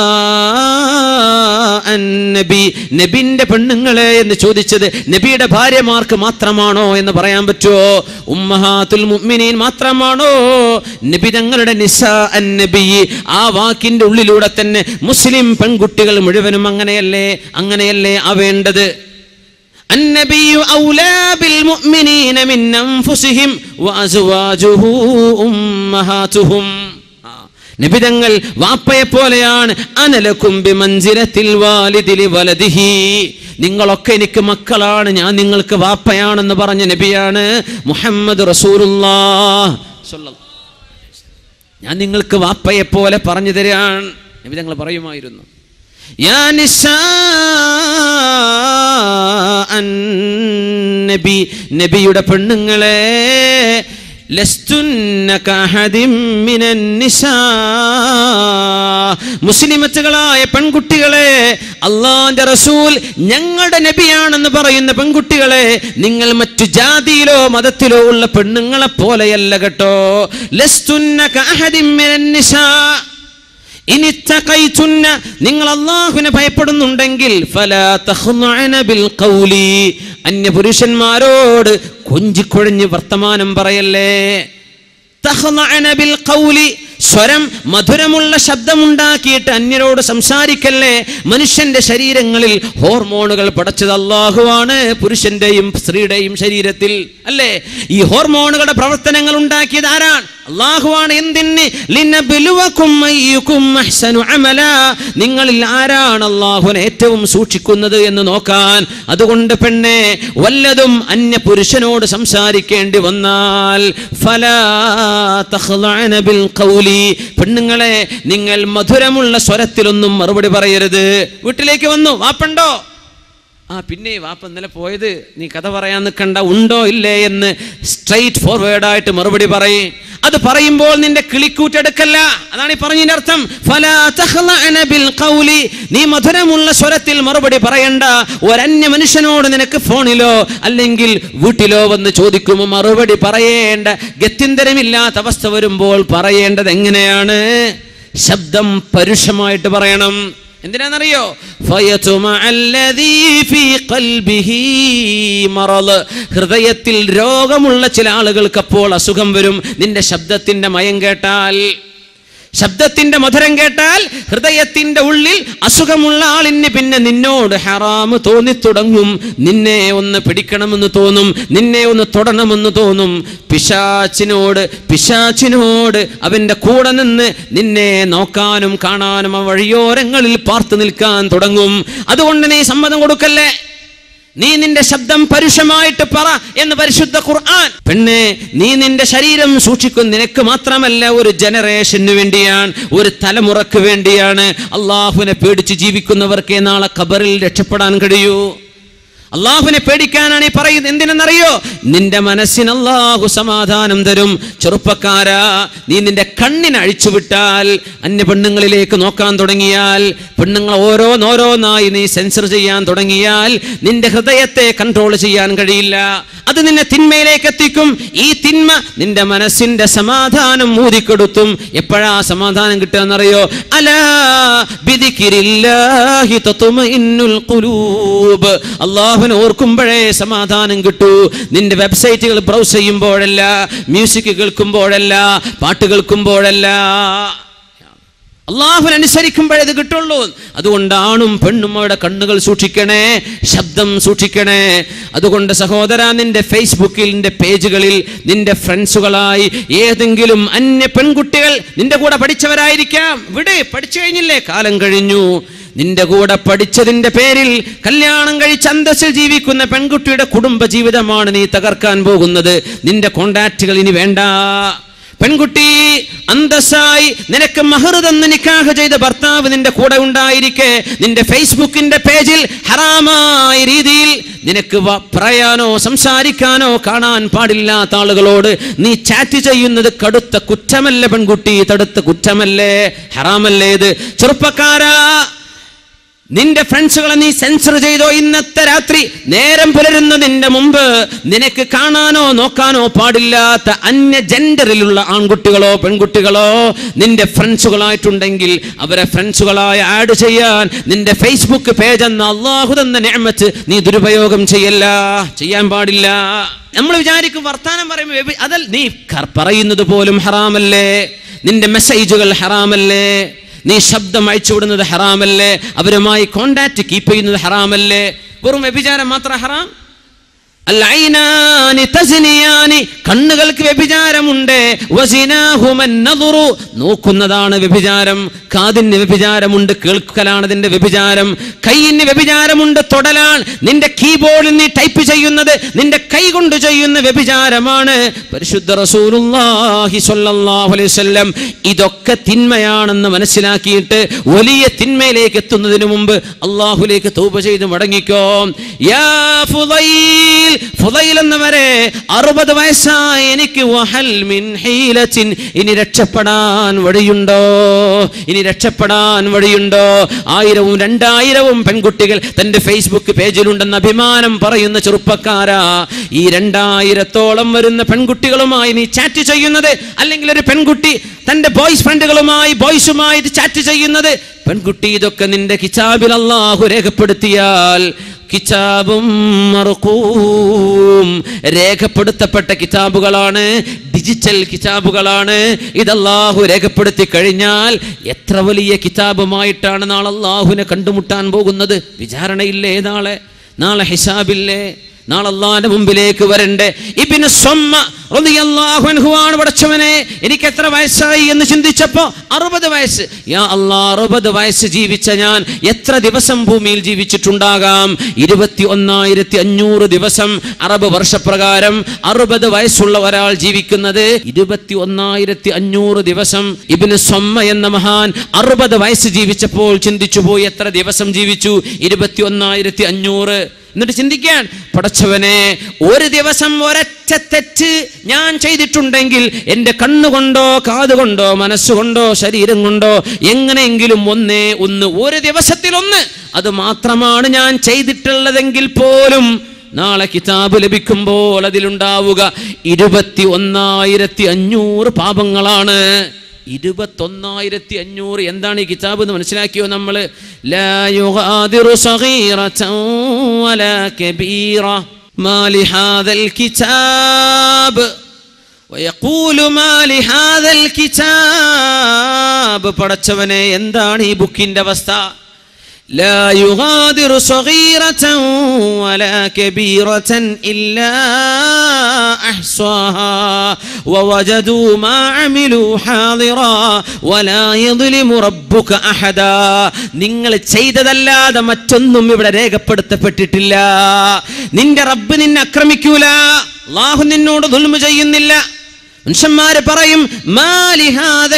നബി നബിന്റെ പെണ്ണുങ്ങളെ എന്ന് ചോദിച്ചത് നബിയുടെ ഭാര്യമാർക്ക് മാത്രമാണോ എന്ന് പറയാൻ പറ്റുമോ ഉമ്മഹാത്തുൽ മുഅ്മിനീൻ മാത്രമാണോ നബി തങ്ങളുടെ നിസാ നബി ആ വാക്കിന്റെ ഉള്ളിലൂടെ തന്നെ മുസ്ലിം പെൺകുട്ടികൾ മുഴുവനും അങ്ങനെയല്ലേ അങ്ങനെയല്ലേ ആവേണ്ടത് النبي أولى بالمؤمنين من أنفسهم وأزواجه أمهاتهم നിബിതങ്ങൾ വാപ്പയെ പോലെയാണ് അനലക്കും ബിമൻസിലത്തിൽ വാലിദിലി വലദിഹി നിങ്ങളൊക്കെ എനിക്ക് മക്കളാണ് ഞാൻ നിങ്ങൾക്ക് വാപ്പയാണെന്ന് പറഞ്ഞ നബിയാണ് മുഹമ്മദ് റസൂലുള്ളാഹ് സ്വല്ലല്ലാഹു ഞാൻ നിങ്ങൾക്ക് വാപ്പയെ പോലെ പറഞ്ഞു തരാൻ നബി തങ്ങൾ പറയുമായിരുന്നു യാ നിസാ നബി നബിയുടെ പെണ്ണുങ്ങളെ ലസ്തുന്ന കഅഹദിൻ മിനൻ നിസാ മുസ്ലിമത്തുകളായ പെൺകുട്ടികളെ അള്ളാന്റെ റസൂൽ ഞങ്ങളുടെ നബിയാണെന്ന് പറയുന്ന പെൺകുട്ടികളെ നിങ്ങൾ മറ്റു ജാതിയിലോ മതത്തിലോ ഉള്ള പെണ്ണുങ്ങളെ പോലെയല്ല കേട്ടോ ലസ്തുന്ന കഅഹദിൻ മിനൻ നിസാ ഇനി തഖൈതുന്ന നിങ്ങൾ അള്ളാഹുവിനെ ഭയപ്പെടുന്നുണ്ടെങ്കിൽ ഫലാ തഖ്നഅന ബിൽ ഖൗലി അന്യ പുരുഷന്മാരോട് കൊഞ്ചിക്കൊഴിഞ്ഞ് വർത്തമാനം പറയല്ലേ തഖ്നഅന ബിൽ ഖൗലി സ്വരം മധുരമുള്ള ശബ്ദമുണ്ടാക്കിയിട്ട് അന്യരോട് സംസാരിക്കല്ലേ മനുഷ്യന്റെ ശരീരങ്ങളിൽ ഹോർമോണുകൾ പടച്ചത് അള്ളാഹുവാണ് പുരുഷന്റെയും സ്ത്രീയുടെയും ശരീരത്തിൽ അല്ലേ ഈ ഹോർമോണുകളുടെ പ്രവർത്തനങ്ങൾ ഉണ്ടാക്കിയത് ആരാണ് അള്ളാഹുവാണ് എന്തിന് ലിനബ്ലുവക്കും അയ്യുക്കും അഹ്സനു അമല നിങ്ങളിൽ ആരാണ് അള്ളാഹുവിനെ ഏറ്റവും സൂക്ഷിക്കുന്നത് എന്ന് നോക്കാൻ അതുകൊണ്ട് പെണ്ണെ വല്ലതും അന്യ പുരുഷനോട് സംസാരിക്കേണ്ടി വന്നാൽ ഫലാ തഖ്ളഅന ബിൽ ഖൗലി പെണ്ണുങ്ങളെ നിങ്ങൾ മധുരമുള്ള സ്വരത്തിലൊന്നും മറുപടി പറയരുത് വീട്ടിലേക്ക് വന്നു വാപ്പണ്ടോ ആ പിന്നെ വാപ്പ ഇന്നലെ പോയത് നീ കഥ പറയാൻ നിൽക്കണ്ട ഉണ്ടോ ഇല്ലേ എന്ന് സ്ട്രൈറ്റ് ഫോർവേഡായിട്ട് മറുപടി പറയും അത് പറയുമ്പോൾ നിന്റെ കിളിക്കൂറ്റെടുക്കല്ല അതാണ് ഈ പറഞ്ഞതിന്റെ അർത്ഥം ഫലാ തഖ്ളഅന ബിൽ ഖൗലി നീ മധുരമുള്ള സ്വരത്തിൽ മറുപടി പറയണ്ട ഒരന്യ മനുഷ്യനോട് നിനക്ക് ഫോണിലോ അല്ലെങ്കിൽ വീട്ടിലോ വന്ന് ചോദിക്കുമ്പോൾ മറുപടി പറയേണ്ട ഗത്യന്തരമില്ലാത്ത അവസ്ഥ വരുമ്പോൾ പറയേണ്ടത് എങ്ങനെയാണ് ശബ്ദം പരുഷമായിട്ട് പറയണം എന്തിനാണെന്നറിയോ ഫയതുമഅ അല്ലദീ ഫീ ഖൽബിഹി മറള് ഹൃദയത്തിൽ രോഗമുള്ള ചില ആളുകൾക്ക് അപ്പോൾ അസുഖം വരും നിന്റെ ശബ്ദത്തിന്റെ മയം കേട്ടാൽ ശബ്ദത്തിന്റെ മധുരം കേട്ടാൽ ഹൃദയത്തിന്റെ ഉള്ളിൽ അസുഖമുള്ള ആളിന് പിന്നെ നിന്നോട് ഹറാമ് തോന്നിത്തുടങ്ങും നിന്നെ ഒന്ന് പിടിക്കണമെന്ന് തോന്നും നിന്നെ ഒന്ന് തൊടണമെന്ന് തോന്നും പിശാച്ചിനോട് പിശാച്ചിനോട് അവന്റെ കൂടെ നിന്ന് നിന്നെ നോക്കാനും കാണാനും ആ വഴിയോരങ്ങളിൽ പാർത്തു നിൽക്കാൻ തുടങ്ങും അതുകൊണ്ട് നീ സമ്മതം കൊടുക്കല്ലേ നീ നിന്റെ ശബ്ദം പരുഷമായിട്ട് പറ എന്ന് പരിശുദ്ധ ഖുർആൻ പെണ്ണെ നീ നിന്റെ ശരീരം സൂക്ഷിക്കും നിനക്ക് മാത്രമല്ല ഒരു ജനറേഷന് വേണ്ടിയാണ് ഒരു തലമുറക്ക് വേണ്ടിയാണ് അള്ളാഹുവിനെ പേടിച്ച് ജീവിക്കുന്നവർക്കേ നാളെ ഖബറിൽ രക്ഷപ്പെടാൻ കഴിയൂ അള്ളാഹുവിനെ പേടിക്കാനാണ് ഈ പറയുന്നത് എന്തിനെന്നറിയോ നിന്റെ മനസ്സിന് അള്ളാഹു സമാധാനം തരും ചെറുപ്പക്കാരാ നീ നിന്റെ കണ്ണിന് അഴിച്ചുവിട്ടാൽ അന്യ പെണ്ണുങ്ങളിലേക്ക് നോക്കാൻ തുടങ്ങിയാൽ പെണ്ണുങ്ങൾ ഓരോന്നോരോന്നായി നീ സെൻസർ ചെയ്യാൻ തുടങ്ങിയാൽ നിന്റെ ഹൃദയത്തെ കൺട്രോൾ ചെയ്യാൻ കഴിയില്ല അത് നിന്നെ തിന്മയിലേക്ക് എത്തിക്കും ഈ തിന്മ നിന്റെ മനസ്സിന്റെ സമാധാനം മൂതിക്കെടുത്തും എപ്പോഴാ സമാധാനം കിട്ടുകയെന്നറിയോ അലാ ബിദിക്രില്ലാഹി തത്മഇന്നുൽ ഖുലൂബ് അള്ളാഹുവിനെ ഓർക്കുമ്പോഴേ സമാധാനം കിട്ടൂ നിന്റെ വെബ്സൈറ്റുകൾ ബ്രൗസ് ചെയ്യുമ്പോഴല്ല മ്യൂസിക് കേൾക്കുമ്പോഴല്ല പാട്ട് കേൾക്കുമ്പോഴല്ല അള്ളാഹുവിനെ അനുസരിക്കുമ്പോഴേ ഇത് കിട്ടുള്ളൂ അതുകൊണ്ട് ആണും പെണ്ണും അവിടെ കണ്ണുകൾ സൂക്ഷിക്കണേ ശബ്ദം സൂക്ഷിക്കണേ അതുകൊണ്ട് സഹോദര നിന്റെ ഫേസ്ബുക്കിൽ നിന്റെ പേജുകളിൽ നിന്റെ ഫ്രണ്ട്സുകളായി ഏതെങ്കിലും അന്യ പെൺകുട്ടികൾ നിന്റെ കൂടെ പഠിച്ചവരായിരിക്കാം ഇവിടെ പഠിച്ചു കഴിഞ്ഞില്ലേ കാലം കഴിഞ്ഞു നിന്റെ കൂടെ പഠിച്ചതിന്റെ പേരിൽ കല്യാണം കഴിച്ച് അന്തസ്സിൽ ജീവിക്കുന്ന പെൺകുട്ടിയുടെ കുടുംബ ജീവിതമാണ് നീ തകർക്കാൻ പോകുന്നത് നിന്റെ കോണ്ടാക്റ്റുകൾ ഇനി വേണ്ട പെൺകുട്ടി അന്തസ്സായി നിനക്ക് മഹർ തന്ന് നിക്കാഹ് ചെയ്ത ഭർത്താവ് നിന്റെ കൂടെ ഉണ്ടായിരിക്കെ നിന്റെ ഫേസ്ബുക്കിന്റെ പേജിൽ ഹറാമായ രീതിയിൽ നിനക്ക് വ- പറയാനോ സംസാരിക്കാനോ കാണാൻ പാടില്ലാത്ത ആളുകളോട് നീ ചാറ്റ് ചെയ്യുന്നത് കടുത്ത കുറ്റമല്ലേ പെൺകുട്ടി തടുത്ത കുറ്റമല്ലേ ഹറാമല്ലേ ഇത് ചെറുപ്പക്കാരാ നിന്റെ ഫ്രണ്ട്സുകളെ നീ സെൻസർ ചെയ്തോ ഇന്നത്തെ രാത്രി നേരം പുലരുന്നതിന്റെ മുമ്പ് നിനക്ക് കാണാനോ നോക്കാനോ പാടില്ലാത്ത അന്യ ജെൻഡറിലുള്ള ആൺകുട്ടികളോ പെൺകുട്ടികളോ നിന്റെ ഫ്രണ്ട്സുകളായിട്ടുണ്ടെങ്കിൽ അവരെ ഫ്രണ്ട്സുകളായി ആഡ് ചെയ്യാൻ നിന്റെ ഫേസ്ബുക്ക് പേജ് എന്ന അള്ളാഹു തന്ന നിഅമത്ത് നീ ദുരുപയോഗം ചെയ്യല്ല ചെയ്യാൻ പാടില്ല നമ്മൾ വിചാരിക്കും വർത്താനം പറയുമ്പോൾ വ്യഭി- അതൽ നീ കർ- പറയുന്നത് പോലും ഹറാമല്ലേ നിന്റെ മെസ്സേജുകൾ ഹറാമല്ലേ നീ ശബ്ദം അയച്ചുവിടുന്നത് ഹറാമല്ലേ അവരുമായി കോണ്ടാക്ട് കീപ്പ് ചെയ്യുന്നത് ഹറാമല്ലേ വെറും വ്യഭിചാരം മാത്രം ഹറാം അല്ലൈനാനി തസ്നിയാനി കണ്ണുകൾക്ക് വ്യഭിചാരമുണ്ട് വസിനാഹുമൻ നദുറു നോക്കുന്നതാണ് വ്യഭിചാരം കാതിന് വ്യഭിചാരമുണ്ട് കേൾക്കലാണ് നിന്റെ വ്യഭിചാരം കൈയിന് വ്യഭിചാരമുണ്ട് തൊടലാണ് നിന്റെ കീബോർഡിൽ നീ ടൈപ്പ് ചെയ്യുന്നത് നിന്റെ കൈ കൊണ്ട് ചെയ്യുന്ന വ്യഭിചാരമാണ് പരിശുദ്ധ റസൂലുള്ളാഹി സ്വല്ലല്ലാഹു അലൈഹി വസല്ലം ഇതൊക്കെ തിന്മയാണെന്ന് മനസ്സിലാക്കിയിട്ട് വലിയ തിന്മയിലേക്ക് എത്തുന്നതിന് മുമ്പ് അള്ളാഹുലേക്ക് തൗബ ചെയ്ത് മടങ്ങിക്കോ യാ ഫുദൈൽ ഫുദൈൽ എന്നവരെ അറുപത് വയസ്സായ എനിക്ക് വഹൽ മിൻ ഹീലത്തിൻ ഇനി രക്ഷപ്പെടാൻ വഴിയുണ്ടോ ഇനി രക്ഷപ്പെടാൻ വഴിയുണ്ടോ ആയിരവും രണ്ടായിരവും പെൺകുട്ടികൾ തന്റെ ഫേസ്ബുക്ക് പേജിലുണ്ടെന്ന് അഭിമാനം പറയുന്ന ചെറുപ്പക്കാരാ ഈ രണ്ടായിരത്തോളം വരുന്ന പെൺകുട്ടികളുമായി നീ ചാറ്റ് ചെയ്യുന്നത് അല്ലെങ്കിൽ ഒരു പെൺകുട്ടി തന്റെ ബോയ്സ് ഫ്രണ്ടുകളുമായി ബോയ്സുമായി ചാറ്റ് ചെയ്യുന്നത് പെൺകുട്ടി ഇതൊക്കെ നിന്റെ കിതാബിൽ അള്ളാഹു രേഖപ്പെടുത്തിയാൽ കിതാബും മർഖൂം രേഖപ്പെടുത്തപ്പെട്ട കിതാബുകളാണ് ഡിജിറ്റൽ കിതാബുകളാണ് ഇത് അള്ളാഹു രേഖപ്പെടുത്തി കഴിഞ്ഞാൽ എത്ര വലിയ കിതാബുമായിട്ടാണ് നാളെ അള്ളാഹുവിനെ കണ്ടുമുട്ടാൻ പോകുന്നത് വിചാരണയില്ലേ നാളെ നാളെ ഹിസാബില്ലേ നാളെ അള്ളാഹിന്റെ മുമ്പിലേക്ക് വരണ്ടേ ഇബിന് സ്വമ്മ റളിയല്ലാഹു അൻഹു ആണ് പടച്ചവനെ എനിക്ക് എത്ര വയസ്സായി എന്ന് ചിന്തിച്ചപ്പോ അറുപത് വയസ്സ് യാ അല്ലാ അറുപത് വയസ്സ് ജീവിച്ച ഞാൻ എത്ര ദിവസം ഭൂമിയിൽ ജീവിച്ചിട്ടുണ്ടാകാം ഇരുപത്തി ഒന്നായിരത്തി അഞ്ഞൂറ് ദിവസം അറബ് വർഷപ്രകാരം അറുപത് വയസ്സുള്ള ഒരാൾ ജീവിക്കുന്നത് ഇരുപത്തി ഒന്നായിരത്തി അഞ്ഞൂറ് ദിവസം ഇബിന് സൊമ്മ എന്ന മഹാൻ അറുപത് വയസ്സ് ജീവിച്ചപ്പോൾ ചിന്തിച്ചു പോയി എത്ര ദിവസം ജീവിച്ചു ഇരുപത്തി ഒന്നായിരത്തി അഞ്ഞൂറ് എന്നിട്ട് ചിന്തിക്കാൻ പടച്ചവനെ ഒരു ദിവസം ഒരൊറ്റ തെറ്റ് ഞാൻ ചെയ്തിട്ടുണ്ടെങ്കിൽ എൻ്റെ കണ്ണുകൊണ്ടോ കാതുകൊണ്ടോ മനസ്സുകൊണ്ടോ ശരീരം കൊണ്ടോ എങ്ങനെയെങ്കിലും ഒന്നേ ഒന്ന് ഒരു ദിവസത്തിൽ ഒന്ന് അത് മാത്രമാണ് ഞാൻ ചെയ്തിട്ടുള്ളതെങ്കിൽ പോലും നാളെ കിതാബ് ലഭിക്കുമ്പോൾ അതിലുണ്ടാവുക ഇരുപത്തി ഒന്നായിരത്തി അഞ്ഞൂറ് പാപങ്ങളാണ് ഇരുപത്തൊന്നായിരത്തി അഞ്ഞൂറ് എന്താണ് ഈ കിതാബ് എന്ന് മനസ്സിലാക്കിയോ നമ്മൾ ലാ യുഗാദിറു സഗീറതൻ വലാ കബീറ മാ ലിഹാദൽ കിതാബ് ويقول ما لهذا الكتاب പടച്ചവനെ എന്താണ് ഈ ബുക്കിന്റെ അവസ്ഥ لا يغادر صغيرة ولا كبيرة إلا أحصاها ووجدوا ما عملوا حاضرا ولا يظلم ربك أحدا നിങ്ങൾ ചെയ്തതല്ലാതെ മറ്റൊന്നും ഇവിടെ രേഖപ്പെടുത്തപ്പെട്ടിട്ടില്ല നിന്റെ റബ്ബ് നിന്നെ ആക്രമിക്കൂല അള്ളാഹു നിന്നോട് ദുൽമ ചെയ്യുന്നില്ല മനുഷ്യന്മാര് പറയും മാലിഹാദൽ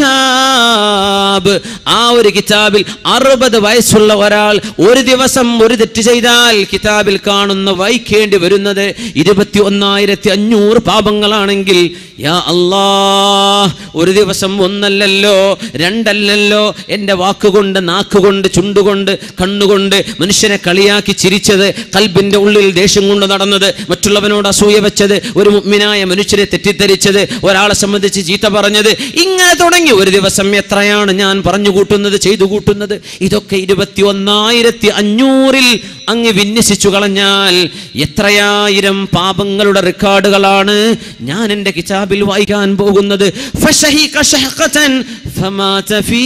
കിതാബ് ആ ഒരു കിതാബിൽ അറുപത് വയസ്സുള്ള ഒരാൾ ഒരു ദിവസം ഒരു തെറ്റ് ചെയ്താൽ കിതാബിൽ കാണുന്ന വായിക്കേണ്ടി വരുന്നത് ഇരുപത്തി ഒന്നായിരത്തി അഞ്ഞൂറ് പാപങ്ങളാണെങ്കിൽ യാ അല്ലാ ഒരു ദിവസം ഒന്നല്ലല്ലോ രണ്ടല്ലല്ലോ എൻ്റെ വാക്കുകൊണ്ട് നാക്കുകൊണ്ട് ചുണ്ടുകൊണ്ട് കണ്ണുകൊണ്ട് മനുഷ്യനെ കളിയാക്കി ചിരിച്ചത് കൽബിന്റെ ഉള്ളിൽ ദേഷ്യം കൊണ്ട് നടന്നത് മറ്റുള്ളവനോട് അസൂയ വെച്ചത് ഒരു മുഗ്മിനായ മനുഷ്യരെ തെറ്റിദ്ധരിച്ചത് ഒരാളെ സംബന്ധിച്ച് ചീത്ത പറഞ്ഞത് ഇങ്ങനെ തുടങ്ങി ഒരു ദിവസം എത്രയാണ് ഞാൻ പറഞ്ഞു കൂട്ടുന്നത് ചെയ്തു കൂട്ടുന്നത് ഇതൊക്കെ ഇരുപത്തി ഒന്നായിരത്തി അഞ്ഞൂറിൽ അങ്ങ് വിന്യസിച്ചു കളഞ്ഞാൽ എത്രയായിരം പാപങ്ങളുടെ റെക്കോർഡുകളാണ് ഞാൻ എൻ്റെ കിതാബിൽ വായിക്കാൻ പോകുന്നത് ഫശഹിക ശഹഖതൻ ഫമാത ഫീ.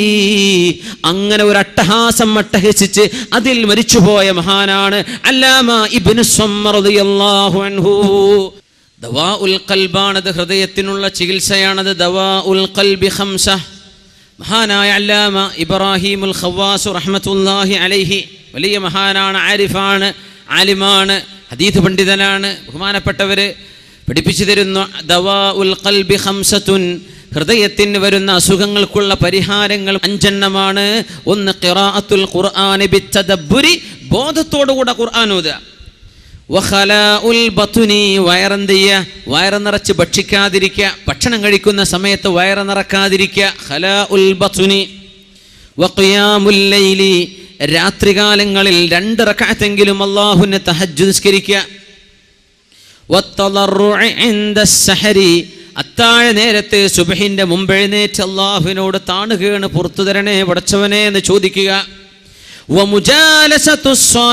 അങ്ങനെ ഒരു അട്ടഹാസം അട്ടഹസിച്ച് അതിൽ മരിച്ചുപോയ മഹാനാണ് അല്ലാമ ഇബ്നു സ്വമ്മ റളിയല്ലാഹു അൻഹു ദവാ ഉൽ കൽബാണത് ഹൃദയത്തിനുള്ള ചികിത്സയാണത് ദവാ ഉൽ കൽബി ഖംസ മഹാനായ അല്ലാമ ഇബ്രാഹിമുൽ ഖവാസു റഹ്മത്തുല്ലാഹി അലൈഹി വലിയ മഹാനാണ് ആരിഫാണ് ആലിമാണ് ഹദീദ് പണ്ഡിതനാണ് ബഹുമാനപ്പെട്ടവര് പഠിപ്പിച്ചു തരുന്നു ദവാ ഉൽ കൽബി ഖംസത്തുൻ ഹൃദയത്തിന് വരുന്ന അസുഖങ്ങൾക്കുള്ള പരിഹാരങ്ങൾ അഞ്ചെണ്ണമാണ് ഒന്ന് ഖിറാഅത്തുൽ ഖുർആനി ബിത്തദബ്ബുരി ബോധത്തോടുകൂടെ ഖുർആൻ ഓതുക വഖലാഉൽ ബത്തുനി വയറെന്ത് ചെയ്യുക വയറ് നിറച്ച് ഭക്ഷിക്കാതിരിക്കുക ഭക്ഷണം കഴിക്കുന്ന സമയത്ത് വയറ് നിറക്കാതിരിക്കുക ഖലാ ഉൽ ബത്തുനി വഖിയാമുൽ ലൈലി രാത്രികാലങ്ങളിൽ രണ്ട് റക്അത്തെങ്കിലും അള്ളാഹുവിനെ തഹജ്ജു നിസ്കരിക്കുക വത്തളർറുഅ ഇൻദ സഹരി അത്താഴ നേരത്ത് സുബഹിന്റെ മുമ്പ് എഴുന്നേറ്റ് അള്ളാഹുവിനോട് താണുകയാണ് പുറത്തു തരണേ പടച്ചവനെ എന്ന് ചോദിക്കുക വമുജാലസത്തു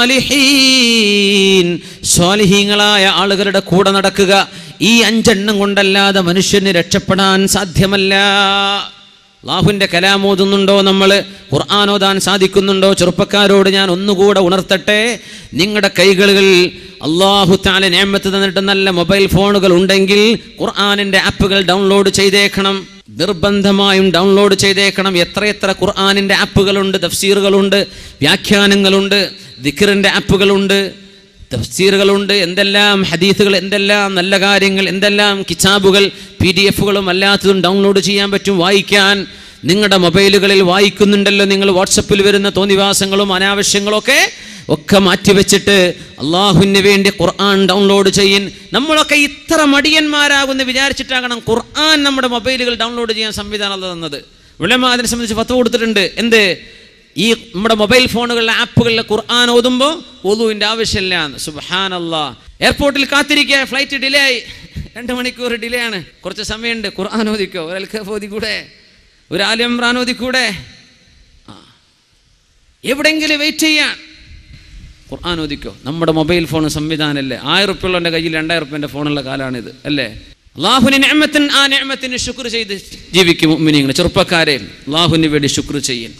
സ്വാലിഹീൻ സ്വാലിഹീങ്ങളായ ആളുകളുടെ കൂടെ നടക്കുക ഈ അഞ്ചെണ്ണം കൊണ്ടല്ലാതെ മനുഷ്യന് രക്ഷപ്പെടാൻ സാധ്യമല്ല അള്ളാഹുവിൻ്റെ കലാമോതുന്നുണ്ടോ നമ്മൾ ഖുർആൻ ഓതാൻ സാധിക്കുന്നുണ്ടോ ചെറുപ്പക്കാരോട് ഞാൻ ഒന്നുകൂടെ ഉണർത്തട്ടെ നിങ്ങളുടെ കൈകളിൽ അള്ളാഹു താല നേമത്ത് തന്നിട്ട് നല്ല മൊബൈൽ ഫോണുകൾ ഉണ്ടെങ്കിൽ ഖുർആാനിൻ്റെ ആപ്പുകൾ ഡൗൺലോഡ് ചെയ്തേക്കണം നിർബന്ധമായും ഡൗൺലോഡ് ചെയ്തേക്കണം എത്രയെത്ര ഖുർആാനിൻ്റെ ആപ്പുകളുണ്ട് തഫ്സീറുകളുണ്ട് വ്യാഖ്യാനങ്ങളുണ്ട് ദിഖറിൻ്റെ ആപ്പുകളുണ്ട് തഫ്സീറുകളുണ്ട് എന്തെല്ലാം ഹദീസുകൾ എന്തെല്ലാം നല്ല കാര്യങ്ങൾ എന്തെല്ലാം കിതാബുകൾ പി ഡി എഫുകളും അല്ലാത്തതും ഡൗൺലോഡ് ചെയ്യാൻ പറ്റും വായിക്കാൻ നിങ്ങളുടെ മൊബൈലുകളിൽ വായിക്കുന്നുണ്ടല്ലോ നിങ്ങൾ വാട്സപ്പിൽ വരുന്ന തോന്നിവാസങ്ങളും അനാവശ്യങ്ങളും ഒക്കെ ഒക്കെ മാറ്റിവെച്ചിട്ട് അള്ളാഹുവിന് വേണ്ടി ഖുർആൻ ഡൗൺലോഡ് ചെയ്യൻ നമ്മളൊക്കെ ഇത്ര മടിയന്മാരാകുമെന്ന് വിചാരിച്ചിട്ടാകണം ഖുർആൻ നമ്മുടെ മൊബൈലുകൾ ഡൗൺലോഡ് ചെയ്യാൻ സംവിധാനം അല്ല തന്നത് വിളമ അതിനെ സംബന്ധിച്ച് പത്ത് കൊടുത്തിട്ടുണ്ട് എന്ത് ഈ നമ്മുടെ മൊബൈൽ ഫോണുകളിലെ ആപ്പുകളിലെ ഖുർആൻ ഓതുമ്പോൾ ഒതുവിൻ്റെ ആവശ്യമില്ല സുബാൻ അല്ലാ എയർപോർട്ടിൽ കാത്തിരിക്കുക ഫ്ലൈറ്റ് ഡിലേ ആയി രണ്ട് മണിക്കൂർ ഡിലേ ആണ് കുറച്ച് സമയമുണ്ട് ഖുർആൻ ഓദിക്കോ ഒരു അൽഖഫ് ഓതിക്കൂടെ ഒരു ആലിമ്രാൻ ഓതിക്കൂടെ ആ. എവിടെങ്കിലും വെയിറ്റ് ചെയ്യാൻ ഖുർആൻ ഓദിക്കോ നമ്മുടെ മൊബൈൽ ഫോൺ സംവിധാനമല്ലേ ആയിരം റുപ്യുള്ളവൻ്റെ കയ്യിൽ രണ്ടായിരം റുപ്യൻ്റെ ഫോണുള്ള കാലാണിത് അല്ലേ അള്ളാഹുവിന് ഞാമത്തിന് ആ ഞാമത്തിന് ശുക്ർ ചെയ്ത് ജീവിക്കും മിനിങ്ങൾ ചെറുപ്പക്കാരെ അള്ളാഹുവിന് വേണ്ടി ശുക്ർ ചെയ്യൻ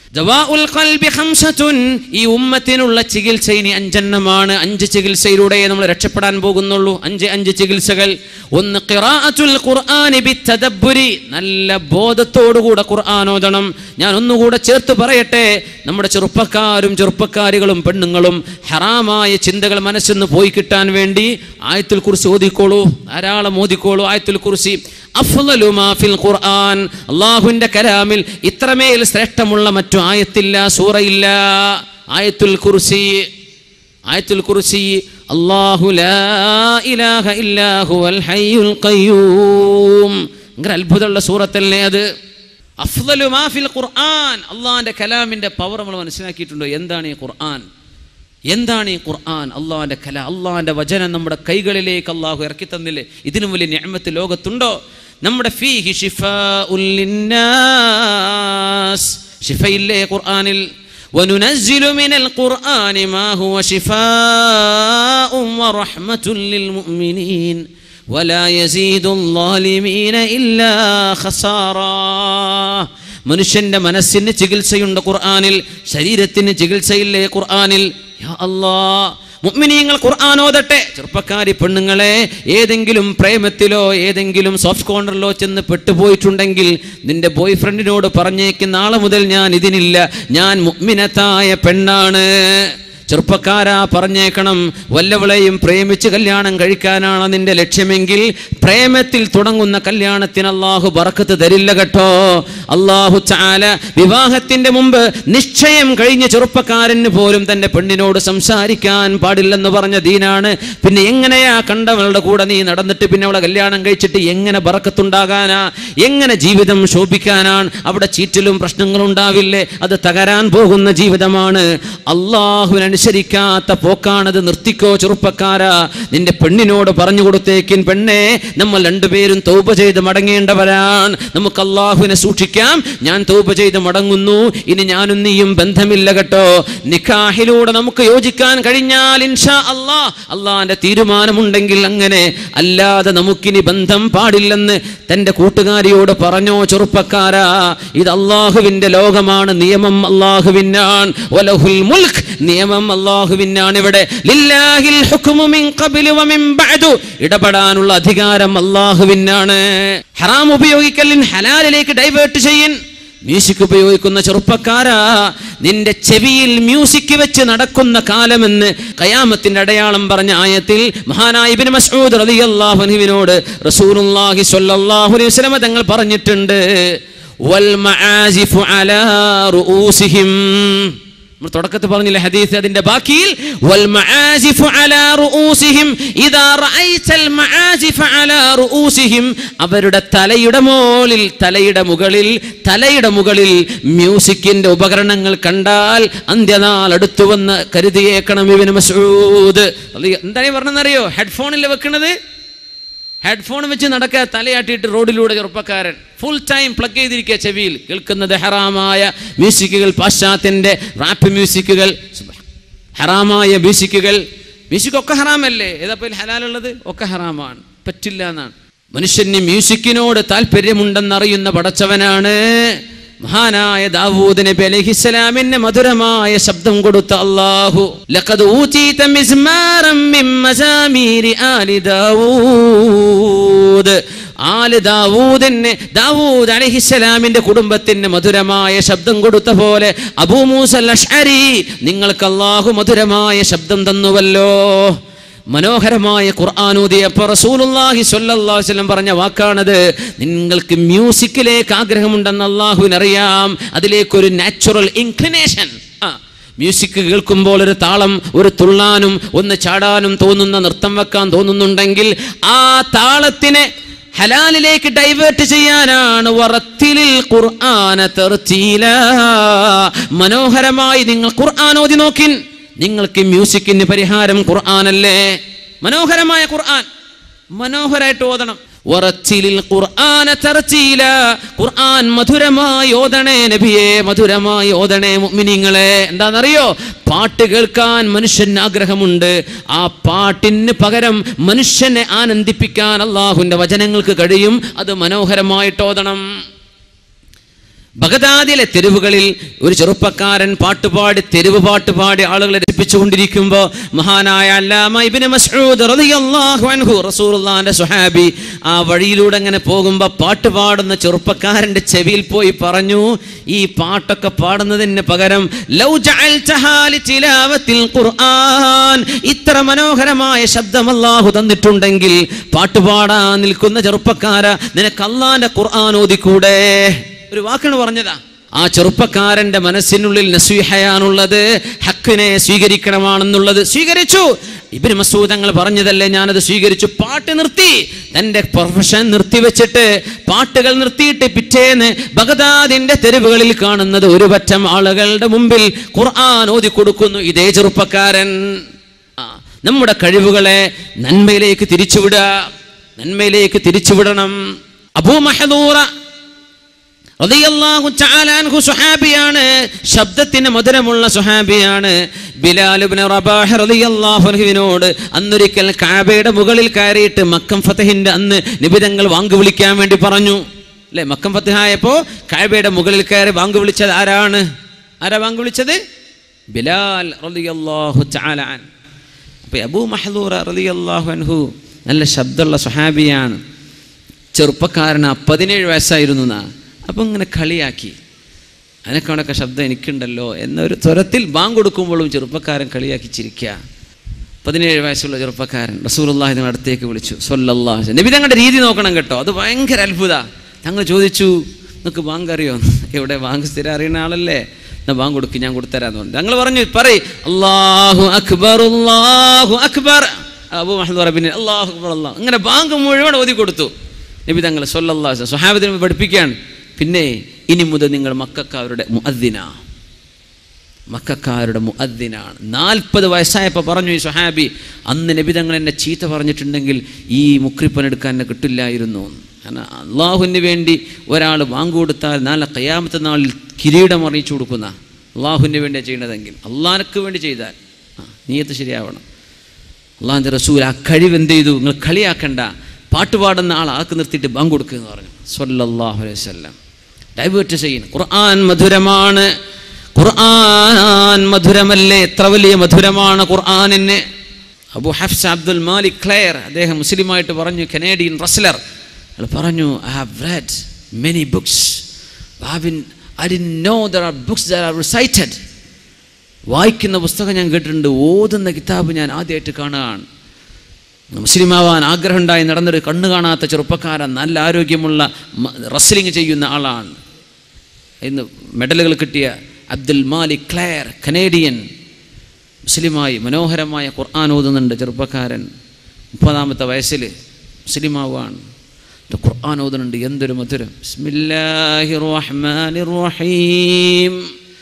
ദവാഉൽ ഖൽബി ഖംസത്തുൻ ഈ ഉമ്മത്തിനുള്ള ചികിത്സ ഇനി അഞ്ചെണ്ണമാണ് അഞ്ച് ചികിത്സയിലൂടെ നമ്മൾ രക്ഷപ്പെടാൻ പോകുന്നുള്ളൂ അഞ്ച് അഞ്ച് ചികിത്സകൾ ഒന്ന് ഖിറാഅത്തുൽ ഖുർആനി ബിത്തദബ്ബുരി നല്ല ബോധത്തോടുകൂടെ ഖുർആൻ ഓതണം ഞാൻ ഒന്നുകൂടെ ചേർത്ത് പറയട്ടെ നമ്മുടെ ചെറുപ്പക്കാരും ചെറുപ്പക്കാരികളും പെണ്ണുങ്ങളും ഹറാമായ ചിന്തകൾ മനസ്സിൽ നിന്ന് പോയി കിട്ടാൻ വേണ്ടി ആയത്തുൽ കുറിച്ച് ഓതിക്കോളൂ ധാരാളം ഓതിക്കോളൂ ആയത്തുൽ കുറിച്ച് അഫ്ളലു മാ ഫിൽ ഖുർആൻ അള്ളാഹുവിൻ്റെ കലാമിൽ ഇത്രമേൽ ശ്രേഷ്ഠമുള്ള മറ്റു ആയത്തില്ല സൂറയില്ല ആയത്തുൽ കുർസി ആയത്തുൽ കുർസി അല്ലാഹു ലാ ഇലാഹ ഇല്ലാ ഹുവൽ ഹയ്യുൽ ഖയ്യൂം ഭയങ്കര അത്ഭുതമുള്ള സൂറത്തല്ലേ അത് അഫ്ളലു മാ ഫിൽ ഖുർആൻ അള്ളാഹിൻ്റെ കലാമിൻ്റെ പവർ നമ്മൾ മനസ്സിലാക്കിയിട്ടുണ്ടോ എന്താണ് ഈ ഖുർആൻ എന്താണ് ഈ ഖുർആൻ അള്ളാഹിൻ്റെ കല അള്ളാഹിൻ്റെ വചനം നമ്മുടെ കൈകളിലേക്ക് അള്ളാഹു ഇറക്കി തന്നില്ലേ ഇതിനും വലിയ ഞാമത്ത് ലോകത്തുണ്ടോ നമ്മുടെ ഫീഹി ഷിഫാഉൽ ലിന്നാസ് ഷിഫയില്ലേ ഖുർആനിൽ وننزل من القرآن ما هو شفاء ورحمة للمؤمنين ولا يزيد الظالمين إلا خسارا മനുഷ്യന്റെ മനസ്സിന് ചികിത്സയുണ്ട് ഖുർആനിൽ ശരീരത്തിന് ചികിത്സയില്ലേ ഖുർആനിൽ യാ അല്ലാ മുഅ്മിനീങ്ങൾ ഖുർആൻ ഓതട്ടെ ചെറുപ്പക്കാരി പെണ്ണുങ്ങളെ ഏതെങ്കിലും പ്രേമത്തിലോ ഏതെങ്കിലും സോഫ്റ്റ് കോർണറിലോ ചെന്ന് പെട്ടുപോയിട്ടുണ്ടെങ്കിൽ നിന്റെ ബോയ് ഫ്രണ്ടിനോട് പറഞ്ഞേക്ക് നാളെ മുതൽ ഞാൻ ഇതിനില്ല ഞാൻ മുഅ്മിനത്തായ പെണ്ണാണ് ചെറുപ്പക്കാരാ പറഞ്ഞേക്കണം വല്ലവളെയും പ്രേമിച്ച് കല്യാണം കഴിക്കാനാണ് നിന്റെ ലക്ഷ്യമെങ്കിൽ പ്രേമത്തിൽ തുടങ്ങുന്ന കല്യാണത്തിന് അള്ളാഹു ബറക്കത്ത് തരില്ല കേട്ടോ അള്ളാഹു ചാല വിവാഹത്തിന്റെ മുമ്പ് നിശ്ചയം കഴിഞ്ഞ ചെറുപ്പക്കാരന് പോലും തന്റെ പെണ്ണിനോട് സംസാരിക്കാൻ പാടില്ലെന്ന് പറഞ്ഞ ദീനാണ് പിന്നെ എങ്ങനെയാ കണ്ടവളുടെ കൂടെ നീ നടന്നിട്ട് പിന്നെ അവളെ കല്യാണം കഴിച്ചിട്ട് എങ്ങനെ ബറക്കത്തുണ്ടാകാനാ എങ്ങനെ ജീവിതം ശോഭിക്കാനാണ് അവിടെ ചീറ്റിലും പ്രശ്നങ്ങളും ഉണ്ടാവില്ലേ അത് തകരാൻ പോകുന്ന ജീവിതമാണ് അള്ളാഹുവിനനുസരിക്കാത്ത പോക്കാണത് നിർത്തിക്കോ ചെറുപ്പക്കാരാ നിന്റെ പെണ്ണിനോട് പറഞ്ഞു കൊടുത്തേക്കിൻ പെണ്ണെ നമ്മൾ രണ്ടുപേരും തൗപ ചെയ്ത് മടങ്ങേണ്ടവരാണ് നമുക്ക് അള്ളാഹുവിനെ സൂക്ഷിക്കാം ഞാൻ തൗപ ചെയ്ത് മടങ്ങുന്നു ഇനി ഞാനും നീയും ബന്ധമില്ല കേട്ടോ നിക്കാഹിലൂടെ നമുക്ക് യോജിക്കാൻ കഴിഞ്ഞാൽ ഇൻഷാ അള്ളാ അള്ളാന്റെ തീരുമാനമുണ്ടെങ്കിൽ അങ്ങനെ അല്ലാതെ നമുക്കിനി ബന്ധം പാടില്ലെന്ന് തന്റെ കൂട്ടുകാരിയോട് പറഞ്ഞോ ചെറുപ്പക്കാരാ ഇത് അള്ളാഹുവിന്റെ ലോകമാണ് നിയമം അള്ളാഹുവിനാണ് വലഹുൽ മുൽക്ക് നിയമം അള്ളാഹുവിനാണ് ഇവിടെ ലില്ലാഹിൽ ഹുക്മു മിൻ ഖബ്ലു വമിൻ ബഅദു ഇടപെടാനുള്ള അധികാരം അള്ളാഹുവിനാണ് ഹറാം ഉപയോഗിക്കലിൻ ഹലാലിലേക്ക് ഡൈവേർട്ട് ചെയ്യൻ മ്യൂസിക് ഉപയോഗിക്കുന്ന ചെറുപ്പക്കാരാ നിന്റെ ചെവിയിൽ മ്യൂസിക് വെച്ച് നടക്കുന്ന കാലമെന്ന് കയാമത്തിന്റെ അടയാളം പറഞ്ഞ ആയത്തിൽ മഹാനായ ഇബ്നു മസ്ഊദ് റളിയല്ലാഹു അൻഹുവിനോട് റസൂലുള്ളാഹി സ്വല്ലല്ലാഹു അലൈഹി വസല്ലമ തങ്ങൾ പറഞ്ഞിട്ടുണ്ട് വൽ മആസിഫു അലാ റൂസിഹിം നമ്മൾ തുടക്കത്തിൽ പറഞ്ഞില്ലേ ഹദീസ് അതിന്റെ ബാക്കിയിൽ വൽ മആസിഫു അലാ റൂസിഹിം ഇദാ റഅയ്തൽ മആസിഫ അലാ റൂസിഹിം അവരുടെ തലയുടെ മുകളിൽ തലയുടെ മുകളിൽ തലയുടെ മുകളിൽ മ്യൂസിക്കിന്റെ ഉപകരണങ്ങൾ കണ്ടാൽ അന്ത്യനാൾ അടുത്തു വന്ന് കരുതിയേക്കണം ഇവന് മസൂദ് എന്താണ് പറഞ്ഞെന്നറിയോ ഹെഡ്ഫോണിൽ വെക്കണത് ഹെഡ്ഫോൺ വെച്ച് നടക്കുക തലയാട്ടിയിട്ട് റോഡിലൂടെ ചെറുപ്പക്കാരൻ ഫുൾ ടൈം പ്ലഗ് ചെയ്തിരിക്കുക ചെവിയിൽ കേൾക്കുന്നത് ഹറാമായ മ്യൂസിക്കുകൾ പാശ്ചാത്യൻ്റെ റാപ്പ് മ്യൂസിക്കുകൾ ഹറാമായ മ്യൂസിക്കുകൾ മ്യൂസിക് ഒക്കെ ഹറാമല്ലേ ഏതാപ്പോൾ ഹലാലുള്ളത് ഒക്കെ ഹറാമാണ് പറ്റില്ല എന്നാണ് മനുഷ്യന് മ്യൂസിക്കിനോട് താല്പര്യമുണ്ടെന്നറിയുന്ന പടച്ചവനാണ് മഹാനായ ദാവൂദ് നബി അലൈഹിസ്സലാമിന് മധുരമായ ശബ്ദം കൊടുത്ത അല്ലാഹു ലഖദ് ഊതീത മിസ്മാറം മിൻ മസാമീരി ആലി ദാവൂദ് ആല് ദാവൂദിന് ദാവൂദ് അലഹിസ്സലാമിന്റെ കുടുംബത്തിന് മധുരമായ ശബ്ദം കൊടുത്ത പോലെ അബൂ മൂസൽ അഷ്അരി നിങ്ങൾക്ക് അള്ളാഹു മധുരമായ ശബ്ദം തന്നുവല്ലോ മനോഹരമായ ഖുർആാനൂതിയപ്പോൾ റസൂലുള്ളാഹി സ്വല്ലല്ലാഹു അലൈഹി വസല്ലം പറഞ്ഞ വാക്കാണത് നിങ്ങൾക്ക് മ്യൂസിക്കിലേക്ക് ആഗ്രഹമുണ്ടെന്ന് അള്ളാഹുവിനറിയാം അതിലേക്കൊരു നാച്ചുറൽ ഇൻക്ലിനേഷൻ ആ മ്യൂസിക് കേൾക്കുമ്പോൾ ഒരു താളം ഒരു തുള്ളാനും ഒന്ന് ചാടാനും തോന്നുന്ന നൃത്തം വെക്കാൻ തോന്നുന്നുണ്ടെങ്കിൽ ആ താളത്തിനെ ഹലാലിലേക്ക് ഡൈവേർട്ട് ചെയ്യാനാണ് വറത്തിലിൽ ഖുർആന തെർച്ചീല മനോഹരമായി നിങ്ങൾ ഖുർആൻ ഓതി നോക്കിൻ നിങ്ങൾക്ക് മ്യൂസിക്കിന് പരിഹാരം ഖുർആനല്ലേ മനോഹരമായ ഖുർആൻ മനോഹരമായിട്ട് ഓതണം ഉറച്ചിലിൽ ഖുർആന തർച്ചീല ഖുർആൻ മധുരമായി ഓതണേ നബിയെ മധുരമായി ഓതണേ മുഅ്മിനീങ്ങളെ എന്താണെന്നറിയോ പാട്ട് കേൾക്കാൻ മനുഷ്യന് ആഗ്രഹമുണ്ട് ആ പാട്ടിന് പകരം മനുഷ്യനെ ആനന്ദിപ്പിക്കാൻ അള്ളാഹുവിൻ്റെ വചനങ്ങൾക്ക് കഴിയും അത് മനോഹരമായിട്ട് ഓതണം ബഗദാദിലെ തെരുവുകളിൽ ഒരു ചെറുപ്പക്കാരൻ പാട്ടുപാടി തെരുവ് പാട്ട് പാടി ആളുകളെ രസിപ്പിച്ചുകൊണ്ടിരിക്കുമ്പോൾ മഹാനായ അല്ലാമ ഇബ്നു മസ്ഊദ് റളിയല്ലാഹു അൻഹു റസൂലുള്ളാഹിന്റെ സ്വഹാബി ആ വഴിയിലൂടെ അങ്ങനെ പോകുമ്പോൾ പാട്ട് പാടുന്ന ചെറുപ്പക്കാരന്റെ ചെവിയിൽ പോയി പറഞ്ഞു ഈ പാട്ടൊക്കെ പാടുന്നതിന് പകരം ലൗ ജഅൽതഹാ ലിതിലാവത്തിൽ ഖുർആൻ ഇത്ര മനോഹരമായ ശബ്ദം അല്ലാഹു തന്നിട്ടുണ്ടെങ്കിൽ പാട്ടുപാടാൻ നിൽക്കുന്ന ചെറുപ്പക്കാര നിനക്ക് അള്ളാന്റെ ഖുർആൻ ഓതിക്കൂടെ ഒരു വാക്കാണ് പറഞ്ഞതാ ആ ചെറുപ്പക്കാരന്റെ മനസ്സിനുള്ളിൽ നസീഹയാണുള്ളത് ഹക്കിനെ സ്വീകരിക്കണമാണെന്നുള്ളത് സ്വീകരിച്ചു ഇബിന് മസൂദങ്ങൾ പറഞ്ഞതല്ലേ ഞാനത് സ്വീകരിച്ചു പാട്ട് നിർത്തി തന്റെ പ്രൊഫഷൻ നിർത്തിവെച്ചിട്ട് പാട്ടുകൾ നിർത്തിയിട്ട് പിറ്റേന്ന് ബഗദാദിന്റെ തെരുവുകളിൽ കാണുന്നത് ഒരു പറ്റം ആളുകളുടെ മുമ്പിൽ ഖുർആൻ ഓതി കൊടുക്കുന്നു ഇതേ ചെറുപ്പക്കാരൻ ആ, നമ്മുടെ കഴിവുകളെ നന്മയിലേക്ക് തിരിച്ചുവിടുക നന്മയിലേക്ക് തിരിച്ചുവിടണം അബൂ മഹദൂറ റളിയല്ലാഹു തആല അൻഹു സുഹാബിയാണ് ശബ്ദത്തിന് മധുരമുള്ള സുഹാബിയാണ് ബിലാൽ ഇബ്നു റബാഹ് റളിയല്ലാഹു അൻഹുവിനോട് അന്നൊരിക്കൽ കാബയുടെ മുകളിൽ കയറിയിട്ട് മക്കം ഫതഹിന്റെ അന്ന് നിബിതങ്ങൾ വാങ്ക് വിളിക്കാൻ വേണ്ടി പറഞ്ഞു അല്ലേ മക്കം ഫതഹായപ്പോ കാബയുടെ മുകളിൽ കയറി വാങ്ക് വിളിച്ചത് ആരാണ് ആരാ വാങ്ക് വിളിച്ചത് ബിലാൽ റളിയല്ലാഹു തആല അൻ അപ്പോൾ അബൂ മഹദൂറ റളിയല്ലാഹു അൻഹു നല്ല ശബ്ദമുള്ള സുഹാബിയാണ് ചെറുപ്പക്കാരനാ പതിനേഴ് വയസ്സായിരുന്നു എന്നാ അപ്പം ഇങ്ങനെ കളിയാക്കി അതിനൊക്കെ ശബ്ദം എനിക്കുണ്ടല്ലോ എന്നൊരു സ്വരത്തിൽ ബാങ്ക് കൊടുക്കുമ്പോഴും ചെറുപ്പക്കാരൻ കളിയാക്കി ചിരിക്കുക പതിനേഴ് വയസ്സുള്ള ചെറുപ്പക്കാരൻ റസൂലുള്ളാഹി തങ്ങളുടെ അടുത്തേക്ക് വിളിച്ചു സൊല്ലാഹ് നബി തങ്ങളുടെ രീതി നോക്കണം കേട്ടോ അത് ഭയങ്കര അത്ഭുത തങ്ങൾ ചോദിച്ചു നിങ്ങൾക്ക് ബാങ്ക് അറിയോ എവിടെ ബാങ്ക് സ്ഥിരം അറിയുന്ന ആളല്ലേ എന്നാ ബാങ്ക് കൊടുക്കും ഞാൻ കൊടുത്തരാന്ന് പറഞ്ഞു ഞങ്ങൾ പറഞ്ഞു പറയ് അള്ളാഹു അക്ബർ അള്ളാഹു അക്ബർ അബു മഹദ് റബിന് അള്ളാഹു അക്ബർ അള്ളാഹ് അങ്ങനെ ബാങ്ക് മുഴുവൻ ഓതി കൊടുത്തു നബി തങ്ങൾ സൊല്ലാ സ്വഹാബത്തിന് പഠിപ്പിക്കുകയാണ് പിന്നെ ഇനി മുതൽ നിങ്ങൾ മക്കാരുടെ മുഅദ്ദിന മക്കാരുടെ മുഅദ്ദിനാണ് നാൽപ്പത് വയസ്സായപ്പോൾ പറഞ്ഞു ഈ സുഹാബി അന്ന് നബി തങ്ങൾ എന്നെ ചീത്ത പറഞ്ഞിട്ടുണ്ടെങ്കിൽ ഈ മുക്രിപ്പനെടുക്കാൻ എന്നെ കിട്ടില്ലായിരുന്നു കാരണം അള്ളാഹുവിന് വേണ്ടി ഒരാൾ വാങ്ങുകൊടുത്താൽ നാളെ കയ്യാമത്തെ നാളിൽ കിരീടം അറിയിച്ചു കൊടുക്കുന്ന അള്ളാഹുവിന് വേണ്ടിയാണ് ചെയ്യണതെങ്കിൽ അള്ളാഹ്ക്ക് വേണ്ടി ചെയ്താൽ ആ നീയത്ത് ശരിയാവണം അള്ളാഹിൻ്റെ റസൂൽ ആ കഴിവ് എന്ത് ചെയ്തു നിങ്ങൾ കളിയാക്കണ്ട പാട്ട് പാടുന്ന ആൾ ആക്ക് നിർത്തിയിട്ട് ബാങ്ക് കൊടുക്കുക എന്ന് പറഞ്ഞു സല്ലല്ലാഹു അലൈഹി വസല്ലം ഡൈവേർട്ട് ചെയ്യുന്നു ഖുർആൻ മധുരമാണ് ഖുർആൻ മധുരമല്ലേ എത്ര വലിയ മധുരമാണ് ഖുർആനിന് Abu Hafs Abdul Malik Clare അദ്ദേഹം മുസ്ലിമായിട്ട് പറഞ്ഞു കനേഡിയൻ റസ്ലർ അയാൾ പറഞ്ഞു I have read many books I didn't know there are books there are recited വായിക്കുന്ന പുസ്തകം ഞാൻ കേട്ടിട്ടുണ്ട് ഓതുന്ന കിതാബ് ഞാൻ ആദ്യമായിട്ട് കാണുകയാണ് മുസ്ലിമാവാൻ ആഗ്രഹമുണ്ടായി നടന്നൊരു കണ്ണു കാണാത്ത ചെറുപ്പക്കാരൻ നല്ല ആരോഗ്യമുള്ള റസ്ലിംഗ് ചെയ്യുന്ന ആളാണ് ഇന്ന് മെഡലുകൾ കിട്ടിയ അബ്ദുൽ മാലിക് ക്ലെയർ കനേഡിയൻ മുസ്ലിമായി മനോഹരമായ ഖുർആൻ ഓതുന്നുണ്ട് ചെറുപ്പക്കാരൻ മുപ്പതാമത്തെ വയസ്സിൽ മുസ്ലിമാവാണ് ഖുർആൻ ഓതുന്നുണ്ട് എന്തൊരു മധുരം ബിസ്മില്ലാഹി റഹ്മാനിർ റഹീം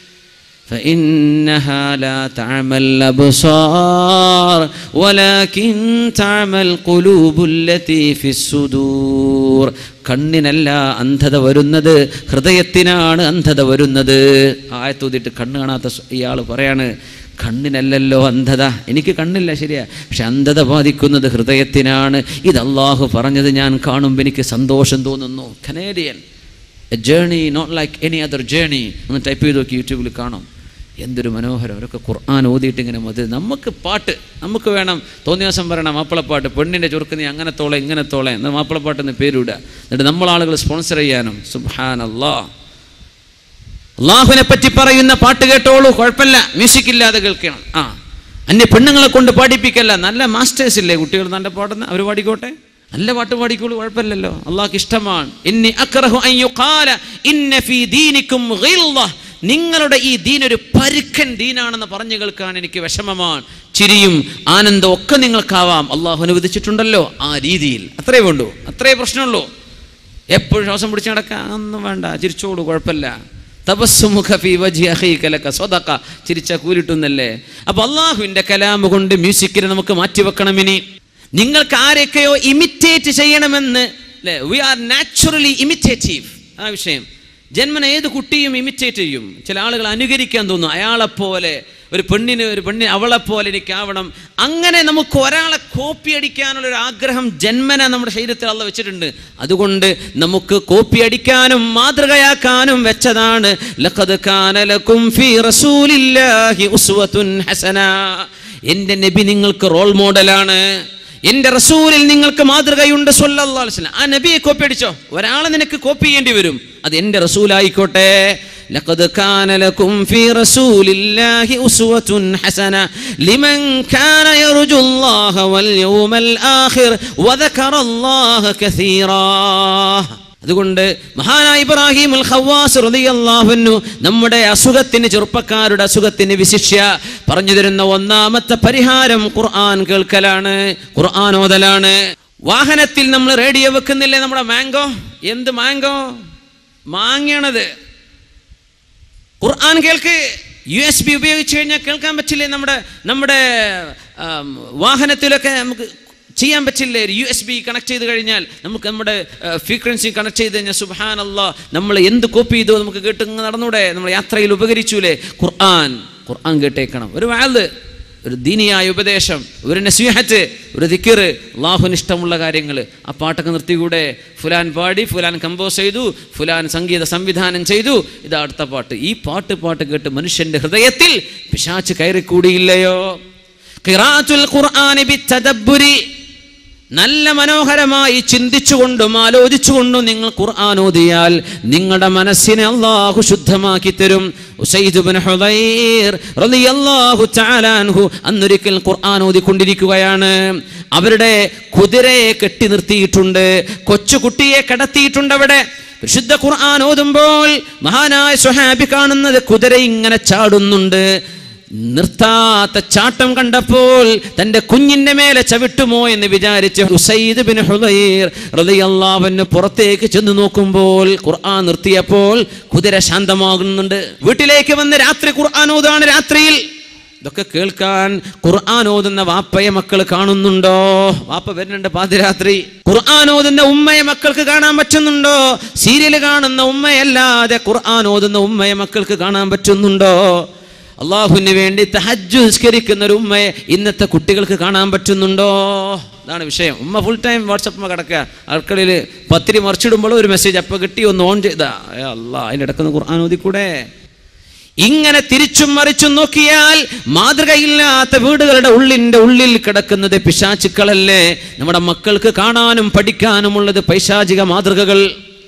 فإنها لا تعمى الأبصار ولكن تعمى القلوب التي في الصدور കണ്ണിനല്ല അന്ധത വരുന്നത് ഹൃദയത്തിനാണ് അന്ധത വരുന്നത് ആയത്തൂതിട്ട് കണ്ണ് കാണാത്ത ഇയാൾ പറയാണ് കണ്ണിനല്ലല്ലോ അന്ധത എനിക്ക് കണ്ണില്ല ശരിയാ പക്ഷെ അന്ധത ബാധിക്കുന്നത് ഹൃദയത്തിനാണ് ഇത് അള്ളാഹു പറഞ്ഞത് ഞാൻ കാണുമ്പോൾ എനിക്ക് സന്തോഷം തോന്നുന്നു Canadian a journey not like any other journey ഒന്ന് ടൈപ്പ് ചെയ്ത് നോക്കി യൂട്യൂബിൽ കാണും എന്തൊരു മനോഹരം അവരൊക്കെ ഖുർആൻ ഓതിയിട്ട് ഇങ്ങനെ മതി നമുക്ക് പാട്ട് നമുക്ക് വേണം തോന്നിയ ദിവസം പറയണം മാപ്പിളപ്പാട്ട് പെണ്ണിൻ്റെ ചുരുക്ക് നീ അങ്ങനെ തോളെ ഇങ്ങനെ തോളെ എന്നാൽ മാപ്പിളപ്പാട്ട് എന്ന് പേരിടുക എന്നിട്ട് നമ്മളാളുകൾ സ്പോൺസർ ചെയ്യാനും സുബാൻ അല്ലാ അള്ളാഹുവിനെ പറ്റി പറയുന്ന പാട്ട് കേട്ടോളൂ കുഴപ്പമില്ല മ്യൂസിക് ഇല്ലാതെ കേൾക്കണം ആ അന്യ പെണ്ണുങ്ങളെ കൊണ്ട് പാടിപ്പിക്കല്ല നല്ല മാസ്റ്റേഴ്സ് ഇല്ലേ കുട്ടികൾ നല്ല പാടുന്ന അവർ പാടിക്കോട്ടെ നല്ല പാട്ട് പാടിക്കോളൂ കുഴപ്പമില്ലല്ലോ അള്ളാഹ്ക്ക് ഇഷ്ടമാണ് ഇന്നി അക്റഹു അൻ യുഖാല ഇന്ന ഫീ ദീനിക്കും ഗിൽദ നിങ്ങളുടെ ഈ ദീൻ ഒരു പരുക്കൻ ദീനാണെന്ന് പറഞ്ഞു കേൾക്കാൻ എനിക്ക് വിഷമമാണ് ചിരിയും ആനന്ദം ഒക്കെ നിങ്ങൾക്കാവാം അള്ളാഹു അനുവദിച്ചിട്ടുണ്ടല്ലോ ആ രീതിയിൽ അത്രേ വേണ്ടൂ അത്രേ പ്രശ്നമുള്ളൂ എപ്പോഴും ശ്വാസം പിടിച്ച് നടക്കാൻ ഒന്നും വേണ്ട ചിരിച്ചോളൂ കുഴപ്പമില്ല തപസ്സുമുഖ ഫീ വജ്ഹി അഖീക ലക സ്വദഖ ചിരിച്ച കൂലിട്ടുന്നല്ലേ അപ്പോൾ അള്ളാഹുവിൻ്റെ കലാമ് കൊണ്ട് മ്യൂസിക്കിനെ നമുക്ക് മാറ്റിവെക്കണം ഇനി നിങ്ങൾക്ക് ആരൊക്കെയോ ഇമിറ്റേറ്റ് ചെയ്യണമെന്ന് അല്ലേ വി ആർ നാച്ചുറലി ഇമിറ്റേറ്റീവ് ആ വിഷയം ജന്മന ഏത് കുട്ടിയും ഇമിറ്റേറ്റ് ചെയ്യും ചില ആളുകൾ അനുകരിക്കാൻ തോന്നും അയാളെപ്പോലെ ഒരു പെണ്ണിന് ഒരു പെണ്ണിന് അവളെ പോലെ എനിക്കാവണം അങ്ങനെ നമുക്ക് ഒരാളെ കോപ്പി അടിക്കാനുള്ള ഒരു ആഗ്രഹം ജന്മന നമ്മുടെ ശരീരത്തിൽ അള്ള വെച്ചിട്ടുണ്ട് അതുകൊണ്ട് നമുക്ക് കോപ്പി അടിക്കാനും മാതൃകയാക്കാനും വെച്ചതാണ് ലഖദ് കാന ലക്കും ഫീ റസൂലില്ലാഹി ഉസ്വത്തുൻ ഹസന എൻ്റെ നബി നിങ്ങൾക്ക് റോൾ മോഡലാണ് എൻ്റെ റസൂലിൽ നിങ്ങൾക്ക് മാതൃകയുണ്ട് സല്ലല്ലാഹു അലൈഹി വസല്ലം ആ നബിയെ കോപ്പി അടിച്ചോ ഒരാളെ നിനക്ക് കോപ്പി ചെയ്യേണ്ടി വരും അത് എൻ്റെ റസൂലായിക്കോട്ടെ لقد كان لكم في رسول الله أسوة حسنة لمن كان يرجو الله واليوم الآخر وذكر الله كثيرا അതുകൊണ്ട് മഹാനായ ഇബ്രാഹിം അൽ ഖവാസ് റളിയല്ലാഹുവിനു നമ്മുടെ അസുഖത്തിന് ചെറുപ്പക്കാരുടെ അസുഖത്തിന് വിശിഷ്യ പറഞ്ഞു തരുന്ന ഒന്നാമത്തെ പരിഹാരം ഖുർആൻ കേൾക്കലാണ് ഖുർആൻ ഓതലാണ് വാഹനത്തിൽ നമ്മൾ റേഡിയോ വെക്കുന്നില്ലേ നമ്മുടെ മാംഗോ എന്ത് മാംഗോ മാങ്ങയാണത് ഖുർആൻ കേൾക്ക് യു എസ് ബി ഉപയോഗിച്ച് കഴിഞ്ഞാൽ കേൾക്കാൻ പറ്റില്ലേ നമ്മുടെ നമ്മുടെ ആം, വാഹനത്തിലൊക്കെ നമുക്ക് ചെയ്യാൻ പറ്റില്ലേ യു എസ് ബി കണക്ട് ചെയ്ത് കഴിഞ്ഞാൽ നമുക്ക് നമ്മുടെ ഫ്രീക്വൻസി കണക്ട് ചെയ്ത് കഴിഞ്ഞാൽ സുബാൻ അല്ല നമ്മൾ എന്ത് കോപ്പി ചെയ്തോ നമുക്ക് കേട്ട് ഇങ്ങ് നടന്നൂടെ നമ്മൾ യാത്രയിൽ ഉപകരിച്ചൂലേ ഖുർആൻ ഖുർആൻ കേട്ടേക്കണം ഒരു വാല് ഒരു ദീനിയായ ഉപദേശം ഒരു നസീഹത്ത് ഒരു ദിക്കർ അള്ളാഹുന് ഇഷ്ടമുള്ള കാര്യങ്ങൾ ആ പാട്ടൊക്കെ നിർത്തിക്കൂടെ ഫുലാൻ പാടി ഫുലാൻ കമ്പോസ് ചെയ്തു ഫുലാൻ സംഗീത സംവിധാനം ചെയ്തു ഇതാ അടുത്ത പാട്ട് ഈ പാട്ട് പാട്ട് കേട്ട് മനുഷ്യന്റെ ഹൃദയത്തിൽ പിശാച്ച് കയറിക്കൂടിയില്ലയോ ഖിറാത്തുൽ ഖുർആനി ബിത്തദബ്ബുരി നല്ല മനോഹരമായി ചിന്തിച്ചുകൊണ്ടും ആലോചിച്ചുകൊണ്ടും നിങ്ങൾ ഖുർആൻ ഓതിയാൽ നിങ്ങളുടെ മനസ്സിനെ അള്ളാഹു ശുദ്ധമാക്കി തരും ഉസൈദ് ഇബ്നു ഹുദൈർ റളിയല്ലാഹു തആല അൻഹു അന്നൊരിക്കൽ ഖുർആൻ ഓതിക്കൊണ്ടിരിക്കുകയാണ് അവരുടെ കുതിരയെ കെട്ടി നിർത്തിയിട്ടുണ്ട് കൊച്ചുകുട്ടിയെ കടത്തിയിട്ടുണ്ട് അവിടെ വിശുദ്ധ ഖുർആൻ ഓതുമ്പോൾ മഹാനായ സുഹാബി കാണുന്നത് കുതിര ഇങ്ങനെ ചാടുന്നുണ്ട് നിർത്താത്ത ചാട്ടം കണ്ടപ്പോൾ തന്റെ കുഞ്ഞിന്റെ മേലെ ചവിട്ടുമോ എന്ന് വിചാരിച്ച് ഹുസൈദ് ബിൻ ഹുദൈർ റളിയല്ലാഹുവിന് പുറത്തേക്ക് ചെന്ന് നോക്കുമ്പോൾ ഖുർആൻ നിർത്തിയപ്പോൾ കുതിര ശാന്തമാകുന്നുണ്ട് വീട്ടിലേക്ക് വന്ന് രാത്രി ഖുർആൻ ഓതാണ് രാത്രിയിൽ ഇതൊക്കെ കേൾക്കാൻ ഖുർആൻ ഓതുന്ന വാപ്പയെ മക്കൾ കാണുന്നുണ്ടോ വാപ്പ വരുന്നുണ്ട് പാതിരാത്രി ഖുർആൻ ഓതുന്ന ഉമ്മയെ മക്കൾക്ക് കാണാൻ പറ്റുന്നുണ്ടോ സീരിയൽ കാണുന്ന ഉമ്മയല്ലാതെ ഖുർആൻ ഓതുന്ന ഉമ്മയെ മക്കൾക്ക് കാണാൻ പറ്റുന്നുണ്ടോ അള്ളാഹുവിന് വേണ്ടി തഹജ്ജു നിസ്കരിക്കുന്ന ഒരു ഉമ്മയെ ഇന്നത്തെ കുട്ടികൾക്ക് കാണാൻ പറ്റുന്നുണ്ടോ അതാണ് വിഷയം ഉമ്മ ഫുൾ ടൈം വാട്സപ്പ് കിടക്കുക അടുക്കളയിൽ പത്തിരി മറിച്ചിടുമ്പോൾ ഒരു മെസ്സേജ് അപ്പം കിട്ടി ഒന്ന് ഓൺ ചെയ്താ അല്ലാ അതിൻ്റെ ഇടക്കുന്ന ഖുർആൻ ഓതിക്കൂടെ ഇങ്ങനെ തിരിച്ചും മറിച്ചും നോക്കിയാൽ മാതൃകയില്ലാത്ത വീടുകളുടെ ഉള്ളിൻ്റെ ഉള്ളിൽ കിടക്കുന്നത് പിശാചുക്കളല്ലേ നമ്മുടെ മക്കൾക്ക് കാണാനും പഠിക്കാനുമുള്ളത് പൈശാചിക മാതൃകകൾ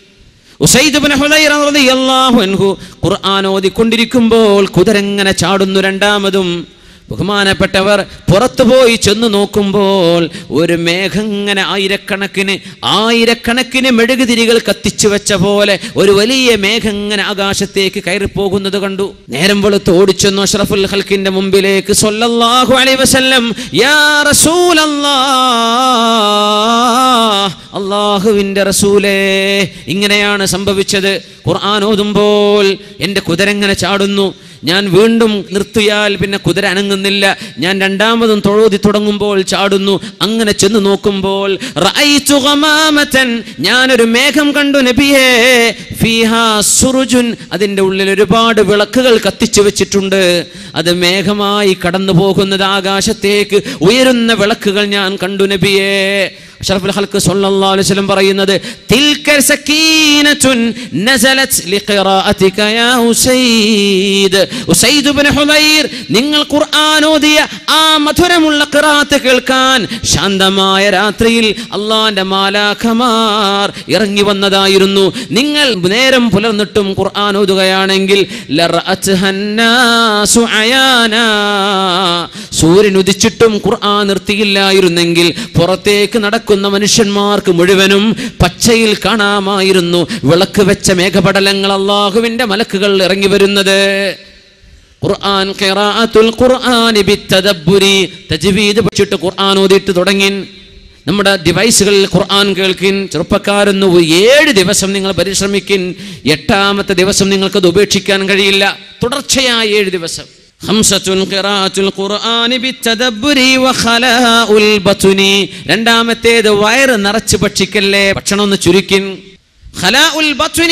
ഉസൈദ് ഇബ്നു ഹുദൈറ റളിയല്ലാഹു അൻഹു ഖുർആൻ ഓതിക്കൊണ്ടിരിക്കുമ്പോൾ കുതിരങ്ങനെ ചാടുന്നു രണ്ടാമതും ബഹുമാനപ്പെട്ടവർ പുറത്തു പോയി ചെന്ന് നോക്കുമ്പോൾ ഒരു മേഘം ഇങ്ങനെ ആയിരക്കണക്കിന് ആയിരക്കണക്കിന് മെഴുകുതിരികൾ കത്തിച്ചു വെച്ച പോലെ ഒരു വലിയ മേഘം ഇങ്ങനെ ആകാശത്തേക്ക് കയറിപ്പോകുന്നത് കണ്ടു നേരം വെളുത്ത് ഓടിച്ചെന്നു അഷ്റഫുൽ ഹൽക്കിന്റെ മുമ്പിലേക്ക് സല്ലല്ലാഹു അലൈഹി വസല്ലം യാ റസൂലല്ലാഹ് അള്ളാഹുവിൻ്റെ റസൂലേ ഇങ്ങനെയാണ് സംഭവിച്ചത് ഖുർആൻ ഓതുമ്പോൾ എൻ്റെ കുതിരങ്ങനെ ചാടുന്നു ഞാൻ വീണ്ടും നിർത്തിയാൽ പിന്നെ കുതിര അനങ്ങുന്നില്ല ഞാൻ രണ്ടാമതും തൊഴുതി തുടങ്ങുമ്പോൾ ചാടുന്നു അങ്ങനെ ചെന്ന് നോക്കുമ്പോൾ റഅയ്തു ഗമാമതൻ ഞാനൊരു മേഘം കണ്ടു നബിയേ ഫീഹാ സുറുജുൻ അതിൻ്റെ ഉള്ളിൽ ഒരുപാട് വിളക്കുകൾ കത്തിച്ചു വെച്ചിട്ടുണ്ട് അത് മേഘമായി കടന്നു പോകുന്നത് ആകാശത്തേക്ക് ഉയരുന്ന വിളക്കുകൾ ഞാൻ കണ്ടു നബിയേ അഷ്റഫുൽ ഖൽഖ് സല്ലല്ലാഹു അലൈഹി വസല്ലം പറയുന്നത് തിൽക സക്കീനത്തുൻ നസലത് ലിഖിറാഅതിക യാ ഉസൈദ് ഉസൈദ് ഇബ്നു ഹുദൈർ നിങ്ങൾ ഖുർആൻ ഓതിയ ആ മധുരമുള്ള ഖിറാഅത്ത് കേൾക്കാൻ ശാന്തമായ രാത്രിയിൽ അള്ളാന്റെ മാലാഖമാർ ഇറങ്ങി വന്നതായിരുന്നു നിങ്ങൾ നേരം പുലർന്നിട്ടും ഖുർആൻ ഓതുകയാണെങ്കിൽ ലറഅത്ഹന്നാസു അയാനാ സൂര്യൻ ഉദിച്ചിട്ടും ഖുർആൻ നിർത്തിയില്ലായിരുന്നെങ്കിൽ പുറത്തേക്ക് നടക്കുന്ന മനുഷ്യന്മാർക്ക് മുഴുവനും പച്ചയിൽ കാണാമായിരുന്നു വിളക്ക് വെച്ച മേഘപടലങ്ങൾ അള്ളാഹുവിന്റെ മലക്കുകൾ ഇറങ്ങി വരുന്നത് ഖുർആൻ ഖിറാഅത്തുൽ ഖുർആനി ബിത്തദബ്ബുരി തജ്വീദ് പഠിച്ചിട്ട് ഖുർആൻ ഓതിയിട്ട് തുടങ്ങി നമ്മുടെ ഡിവൈസുകളിൽ ഖുർആൻ കേൾക്കിൻ ചെറുപ്പക്കാരൊന്ന് ഒരു ഏഴ് ദിവസം നിങ്ങൾ പരിശ്രമിക്കിൻ എട്ടാമത്തെ ദിവസം നിങ്ങൾക്കത് ഉപേക്ഷിക്കാൻ കഴിയില്ല തുടർച്ചയായ ഏഴ് ദിവസം خمسة قراءة القرآن بالتدبر وخلاء البطن രണ്ടാമത്തേത് വയറ് നിറച്ച് ഭക്ഷിക്കല്ലേ ഭക്ഷണം ഒന്ന് ചുരുക്കിൻ ഖലാഉൽ ബത്നി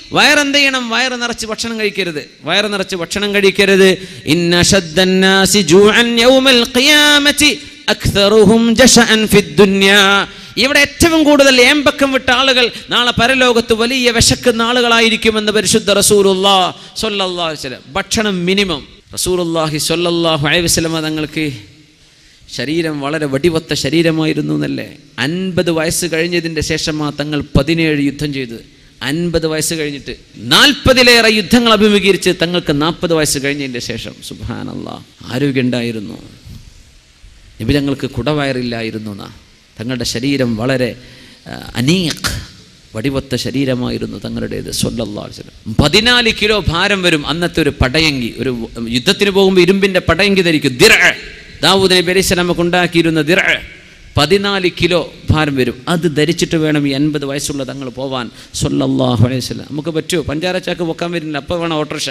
വയറെന്ത് ചെയ്യണം വയറ് നിറച്ച് ഭക്ഷണം കഴിക്കരുത് വയറ് നിറച്ച് ഭക്ഷണം കഴിക്കരുത് ഇന്ന ശദ്ദന്നാസി ജൂഅൻ യൗമൽ ഖിയാമത്തി അക്തറുഹും ജശഅൻ ഫിദ്ദുന്യാ ഇവിടെ ഏറ്റവും കൂടുതൽ ഏമ്പക്കം വിട്ട ആളുകൾ നാളെ പരലോകത്ത് വലിയ വിശക്കുന്ന ആളുകളായിരിക്കുമെന്ന് പരിശുദ്ധ റസൂലുല്ലാ സ്വല്ലല്ലാഹു അലൈഹി വസല്ലം ഭക്ഷണം മിനിമം റസൂലുള്ളാഹി സ്വല്ലല്ലാഹു അലൈഹി വസല്ലം തങ്ങൾക്ക് ശരീരം വളരെ വടിവത്ത ശരീരമായിരുന്നു എന്നല്ലേ അൻപത് വയസ്സ് കഴിഞ്ഞതിൻ്റെ ശേഷമാ തങ്ങൾ പതിനേഴ് യുദ്ധം ചെയ്തത് അൻപത് വയസ്സ് കഴിഞ്ഞിട്ട് നാൽപ്പതിലേറെ യുദ്ധങ്ങൾ അഭിമുഖീകരിച്ച് തങ്ങൾക്ക് നാൽപ്പത് വയസ്സ് കഴിഞ്ഞതിൻ്റെ ശേഷം സുബാനല്ല ആരോഗ്യം ഉണ്ടായിരുന്നു നിബിതങ്ങൾക്ക് കുടവയറില്ലായിരുന്നു എന്നാ തങ്ങളുടെ ശരീരം വളരെ ആ, അനീഖ് വടിവത്ത ശരീരമായിരുന്നു തങ്ങളുടേത് സല്ലല്ലാഹു അലൈഹി വസല്ലം പതിനാല് കിലോ ഭാരം വരും അന്നത്തെ ഒരു പടയങ്കി ഒരു യുദ്ധത്തിന് പോകുമ്പോൾ ഇരുമ്പിൻ്റെ പടയങ്കി ധരിക്കും ദിറ ദാവൂദ് നബി അലൈഹി സ്വലാമക്ക് ഉണ്ടാക്കിയിരുന്ന ദിറ പതിനാല് കിലോ ഭാരം വരും അത് ധരിച്ചിട്ട് വേണം ഈ എൺപത് വയസ്സുള്ള തങ്ങൾ പോവാൻ സല്ലല്ലാഹു അലൈഹി വസല്ലം നമുക്ക് പറ്റുമോ പഞ്ചാര ചാക്ക് പൊക്കാൻ വരുന്നില്ല അപ്പോൾ വേണം ഓട്ടോറിക്ഷ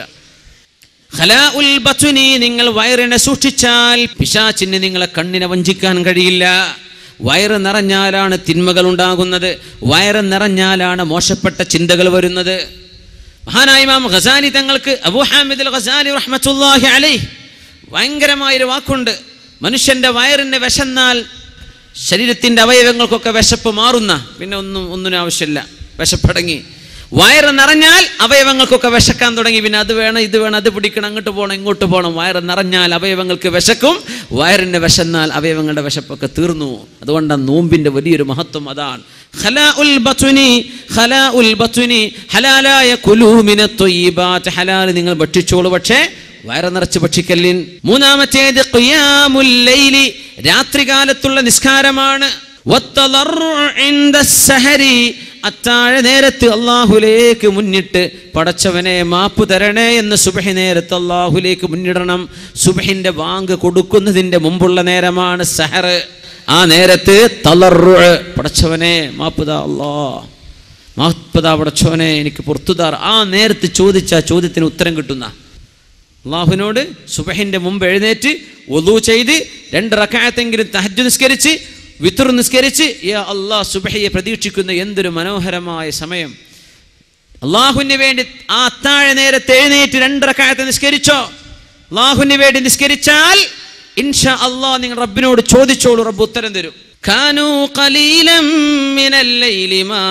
ഖലാഉൽ ബത്നി നിങ്ങൾ വയറിനെ സൂക്ഷിച്ചാൽ പിശാച്ചിന് നിങ്ങളെ കണ്ണിനെ വഞ്ചിക്കാൻ കഴിയില്ല വയറ് നിറഞ്ഞാലാണ് തിന്മകൾ ഉണ്ടാകുന്നത് വയറ് നിറഞ്ഞാലാണ് മോശപ്പെട്ട ചിന്തകൾ വരുന്നത് മഹാനായ ഇമാം ഖസാലി തങ്ങൾക്ക് അബൂ ഹാമിദ് അൽ ഖസാലി റഹ്മത്തുള്ളാഹി അലൈഹി ഭയങ്കരമായൊരു വാക്കുണ്ട് മനുഷ്യന്റെ വയറിന് വിശന്നാൽ ശരീരത്തിന്റെ അവയവങ്ങൾക്കൊക്കെ വിശപ്പ് മാറുന്ന പിന്നെ ഒന്നും ഒന്നിനും ആവശ്യമില്ല വിശപ്പടങ്ങി വയറ് നിറഞ്ഞാൽ അവയവങ്ങൾക്കൊക്കെ വിശക്കാൻ തുടങ്ങി പിന്നെ അത് വേണം ഇത് വേണം അത് പിടിക്കണം അങ്ങോട്ട് പോകണം ഇങ്ങോട്ട് പോകണം വയറ് നിറഞ്ഞാൽ അവയവങ്ങൾക്ക് വിശക്കും വയറിന് വിശന്നാൽ അവയവങ്ങളുടെ വിശപ്പൊക്കെ തീർന്നു അതുകൊണ്ടാണ് നോമ്പിന്റെ വലിയൊരു മഹത്വം അതാണ് ഖലാഉൽ ബത്നി ഖലാഉൽ ബത്നി ഹലാലായ കുലൂ മിനത് ത്വയ്യിബാത്ത് ഹലാൽ നിങ്ങൾ ഭക്ഷിച്ചോളൂ പക്ഷേ വയറ് നിറച്ച് ഭക്ഷിക്കല്ലിൻ മൂന്നാമത്തേത് ഖിയാമുൽ ലൈലി രാത്രികാലത്തുള്ള നിസ്കാരമാണ് വത്തളർറു ഇൻദ സഹരി അത്താഴ നേരത്ത് അള്ളാഹുലേക്ക് മുന്നിട്ട് പടച്ചവനെ മാപ്പ് തരണേ എന്ന് സുബഹി നേരത്ത് അള്ളാഹുലേക്ക് മുന്നിടണം സുബഹിന്റെ വാങ്ക് കൊടുക്കുന്നതിന്റെ മുമ്പുള്ള നേരമാണ് സഹർ ആ നേരത്ത് തളർറു പടച്ചവനെ മാപ്പുതാ അല്ലാ മാപ്പുതാ പടച്ചവനെ എനിക്ക് പുറത്തുതാർ ആ നേരത്ത് ചോദിച്ച ആ ചോദ്യത്തിന് ഉത്തരം കിട്ടുന്ന അള്ളാഹുവിനോട് സുബഹിന്റെ മുമ്പ് എഴുന്നേറ്റ് ഒതു ചെയ്ത് രണ്ട് റക്കായത്തെങ്കിലും തഹജ് നിസ്കരിച്ച് വിത്തുർ നിസ്കരിച്ച് യാ അള്ളാഹ് സുബഹയെ പ്രതീക്ഷിക്കുന്ന എന്തൊരു മനോഹരമായ സമയം അള്ളാഹുവിന് വേണ്ടി ആ അത്താഴ നേരത്തെ എഴുന്നേറ്റ് രണ്ട് റക്കായത്തെ നിസ്കരിച്ചോ അള്ളാഹുവിന് വേണ്ടി നിസ്കരിച്ചാൽ ഇൻഷാ അള്ളാഹ് നിങ്ങൾ റബ്ബിനോട് ചോദിച്ചോളൂ റബ്ബ് ഉത്തരം തരും كانوا قليلا من الليل ما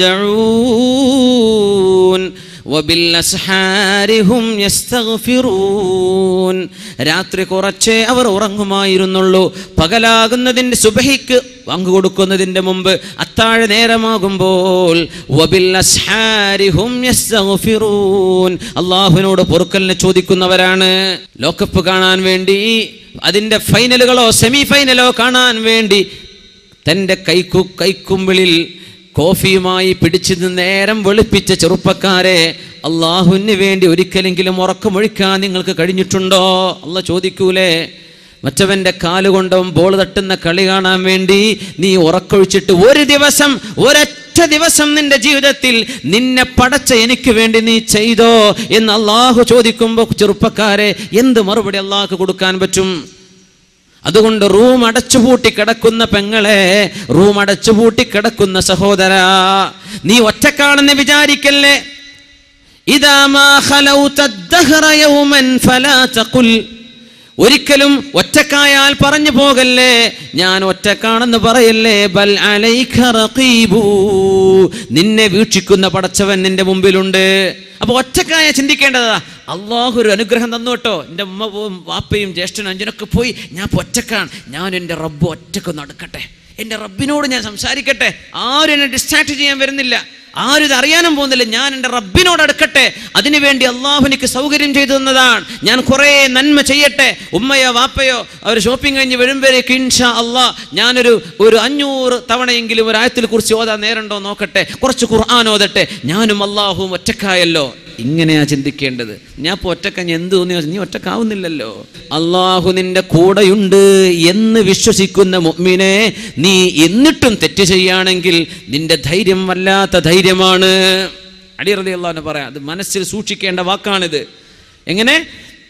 يهجعون وبالأسحار هم يستغفرون രാത്രി കുറച്ചേ അവർ ഉറങ്ങുമായിരുന്നുള്ളൂ പകലാകുന്നതിൻ്റെ സുബഹിക്ക് പങ്കു കൊടുക്കുന്നതിൻ്റെ മുമ്പ് അത്താഴ നേരമാകുമ്പോൾ വബിൽ അസ്ഹാരി ഹും യസ്തഗ്ഫിറൂൻ അള്ളാഹുവിനോട് പൊറുക്കലിനെ ചോദിക്കുന്നവരാണ് ലോകകപ്പ് കാണാൻ വേണ്ടി അതിൻ്റെ ഫൈനലുകളോ സെമി ഫൈനലോ കാണാൻ വേണ്ടി തൻ്റെ കൈക്കു കൈക്കുമ്പിളിൽ കോഫിയുമായി പിടിച്ചു നിന്ന് നേരം വെളുപ്പിച്ച ചെറുപ്പക്കാരെ അള്ളാഹുവിന് വേണ്ടി ഒരിക്കലെങ്കിലും ഉറക്കമൊഴിക്കാൻ നിങ്ങൾക്ക് കഴിഞ്ഞിട്ടുണ്ടോ അല്ല ചോദിക്കൂലേ മറ്റവൻ്റെ കാലുകൊണ്ടവൻ ബോൾ തട്ടുന്ന കളി കാണാൻ വേണ്ടി നീ ഉറക്കൊഴിച്ചിട്ട് ഒരു ദിവസം ഒരൊറ്റ ദിവസം നിന്റെ ജീവിതത്തിൽ നിന്നെ പടച്ച എനിക്ക് വേണ്ടി നീ ചെയ്തോ എന്ന് അള്ളാഹു ചോദിക്കുമ്പോൾ ചെറുപ്പക്കാരെ എന്ത് മറുപടി അള്ളാഹ് കൊടുക്കാൻ പറ്റും അതുകൊണ്ട് റൂം അടച്ചുപൂട്ടി കിടക്കുന്ന പെങ്ങളെ റൂം അടച്ചുപൂട്ടി കിടക്കുന്ന സഹോദര നീ ഒറ്റക്കാണെന്ന് വിചാരിക്കല്ലേ ഇതാ മാ ഖലൗത الدهر يوما فلا تقل ഒരിക്കലും ഒറ്റക്കായാൽ പറഞ്ഞു പോകല്ലേ ഞാൻ ഒറ്റക്കാണെന്ന് പറയല്ലേ ബൽ അലൈക റഖീബു നിന്നെ വീക്ഷിക്കുന്ന പടച്ചവൻ നിന്റെ മുമ്പിലുണ്ട് അപ്പൊ ഒറ്റക്കായ ചിന്തിക്കേണ്ടതാ അള്ളാഹു ഒരു അനുഗ്രഹം തന്നു കേട്ടോ എൻ്റെ ഉമ്മ പോവും വാപ്പയും ജ്യേഷ്ഠനും അഞ്ചനൊക്കെ പോയി ഞാൻ ഇപ്പൊ ഒറ്റക്കാണ് ഞാൻ എൻ്റെ റബ്ബ് ഒറ്റക്ക് നടക്കട്ടെ എൻ്റെ റബ്ബിനോട് ഞാൻ സംസാരിക്കട്ടെ ആരും എന്നെ ഡിസ്ട്രാക്ട് ചെയ്യാൻ വരുന്നില്ല ആരും ഇത് അറിയാനും പോകുന്നില്ല ഞാൻ എൻ്റെ റബ്ബിനോട് അടുക്കട്ടെ അതിനുവേണ്ടി അള്ളാഹു എനിക്ക് സൗകര്യം ചെയ്തു തന്നതാണ് ഞാൻ കുറേ നന്മ ചെയ്യട്ടെ ഉമ്മയോ വാപ്പയോ അവർ ഷോപ്പിംഗ് കഴിഞ്ഞ് വരുമ്പോഴേക്ക് ഇൻഷാ അള്ളാഹ് ഞാനൊരു ഒരു അഞ്ഞൂറ് തവണയെങ്കിലും ഒരു ആയത്തിൽ കുറിച്ച് ഓതാൻ നേരണ്ടോ നോക്കട്ടെ കുറച്ച് ഖുർആൻ ഓതട്ടെ ഞാനും അള്ളാഹുവും ഒറ്റക്കായല്ലോ ഇങ്ങനെയാ ചിന്തിക്കേണ്ടത് ഞാൻ ഇപ്പോൾ ഒറ്റക്ക ഞാൻ എന്ത് തോന്നിയോ നീ ഒറ്റക്കാവുന്നില്ലല്ലോ അള്ളാഹു നിന്റെ കൂടെയുണ്ട് എന്ന് വിശ്വസിക്കുന്ന മുഅ്മിനെ നീ എന്നിട്ടും തെറ്റ് ചെയ്യുകയാണെങ്കിൽ നിന്റെ ധൈര്യം വല്ലാത്ത ധൈര്യമാണ് അടിയറതി അള്ളാഹുനെ പറയാം അത് മനസ്സിൽ സൂക്ഷിക്കേണ്ട വാക്കാണിത് എങ്ങനെ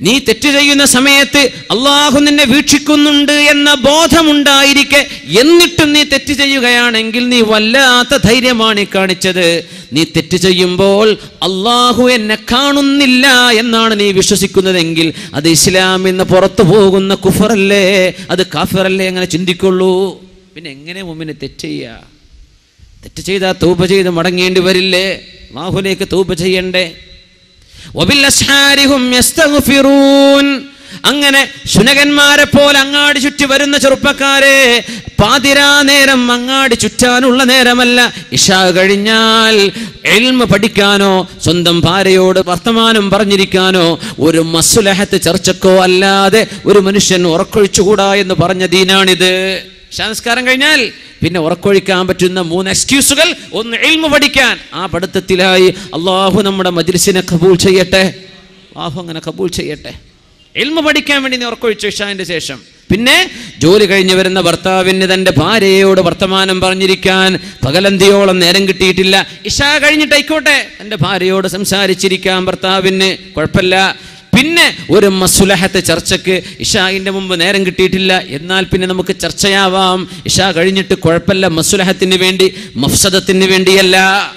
നീ തെറ്റ് ചെയ്യുന്ന സമയത്ത് അള്ളാഹു നിന്നെ വീക്ഷിക്കുന്നുണ്ട് എന്ന ബോധമുണ്ടായിരിക്കെ എന്നിട്ടും നീ തെറ്റ് ചെയ്യുകയാണെങ്കിൽ നീ വല്ലാത്ത ധൈര്യമാണ് ഈ കാണിച്ചത് നീ തെറ്റ് ചെയ്യുമ്പോൾ അള്ളാഹു എന്നെ കാണുന്നില്ല എന്നാണ് നീ വിശ്വസിക്കുന്നതെങ്കിൽ അത് ഇസ്ലാം എന്ന് പുറത്തു പോകുന്ന കുഫറല്ലേ അത് കാഫിറല്ലേ അങ്ങനെ ചിന്തിക്കുള്ളൂ പിന്നെ എങ്ങനെ മുമ്പിന് തെറ്റ് ചെയ്യുക തെറ്റ് ചെയ്താൽ തൂപ ചെയ്ത് മടങ്ങേണ്ടി വരില്ലേ അള്ളാഹുലേക്ക് തൂപ ചെയ്യണ്ടേ വബില്ലസ്ഹാരിഹും യസ്തഗ്ഫിറൂൻ അങ്ങനെ ശുനകന്മാരെ പോലെ അങ്ങാടി ചുറ്റി വരുന്ന ചെറുപ്പക്കാരെ പാതിരാ നേരം അങ്ങാടി ചുറ്റാനുള്ള നേരമല്ല ഇഷ കഴിഞ്ഞാൽ എൽമ പഠിക്കാനോ സ്വന്തം ഭാര്യയോട് വർത്തമാനം പറഞ്ഞിരിക്കാനോ ഒരു മസുലഹത്ത് ചർച്ചക്കോ അല്ലാതെ ഒരു മനുഷ്യൻ ഉറക്കൊഴിച്ചുകൂടാ എന്ന് പറഞ്ഞ ദീനാണിത് സംസ്കാരം കഴിഞ്ഞാൽ പിന്നെ ഉറക്കൊഴിക്കാൻ പറ്റുന്ന മൂന്ന് എക്സ്ക്യൂസുകൾ ഒന്ന് എൽമ പഠിക്കാൻ ആ പഠിത്തത്തിലായി അള്ളാഹു നമ്മുടെ മജ്ലിസിനെ കബൂൾ ചെയ്യട്ടെ അള്ളാഹു അങ്ങനെ കബൂൾ ചെയ്യട്ടെ എൽമ പഠിക്കാൻ വേണ്ടി നീ ഉറക്കൊഴിച്ചു ഇഷാന്റെ ശേഷം പിന്നെ ജോലി കഴിഞ്ഞ് വരുന്ന ഭർത്താവിന് തൻ്റെ ഭാര്യയോട് വർത്തമാനം പറഞ്ഞിരിക്കാൻ പകലന്തിയോളം നേരം കിട്ടിയിട്ടില്ല ഇഷ കഴിഞ്ഞിട്ടായിക്കോട്ടെ എൻ്റെ ഭാര്യയോട് സംസാരിച്ചിരിക്കാൻ ഭർത്താവിന് കുഴപ്പമില്ല പിന്നെ ഒരു മസുലഹത്ത് ചർച്ചയ്ക്ക് ഇഷായിൻ്റെ മുമ്പ് നേരം കിട്ടിയിട്ടില്ല എന്നാൽ പിന്നെ നമുക്ക് ചർച്ചയാവാം ഇഷ കഴിഞ്ഞിട്ട് കുഴപ്പമില്ല മസുലഹത്തിന് വേണ്ടി മഫ്സദത്തിന് വേണ്ടിയല്ല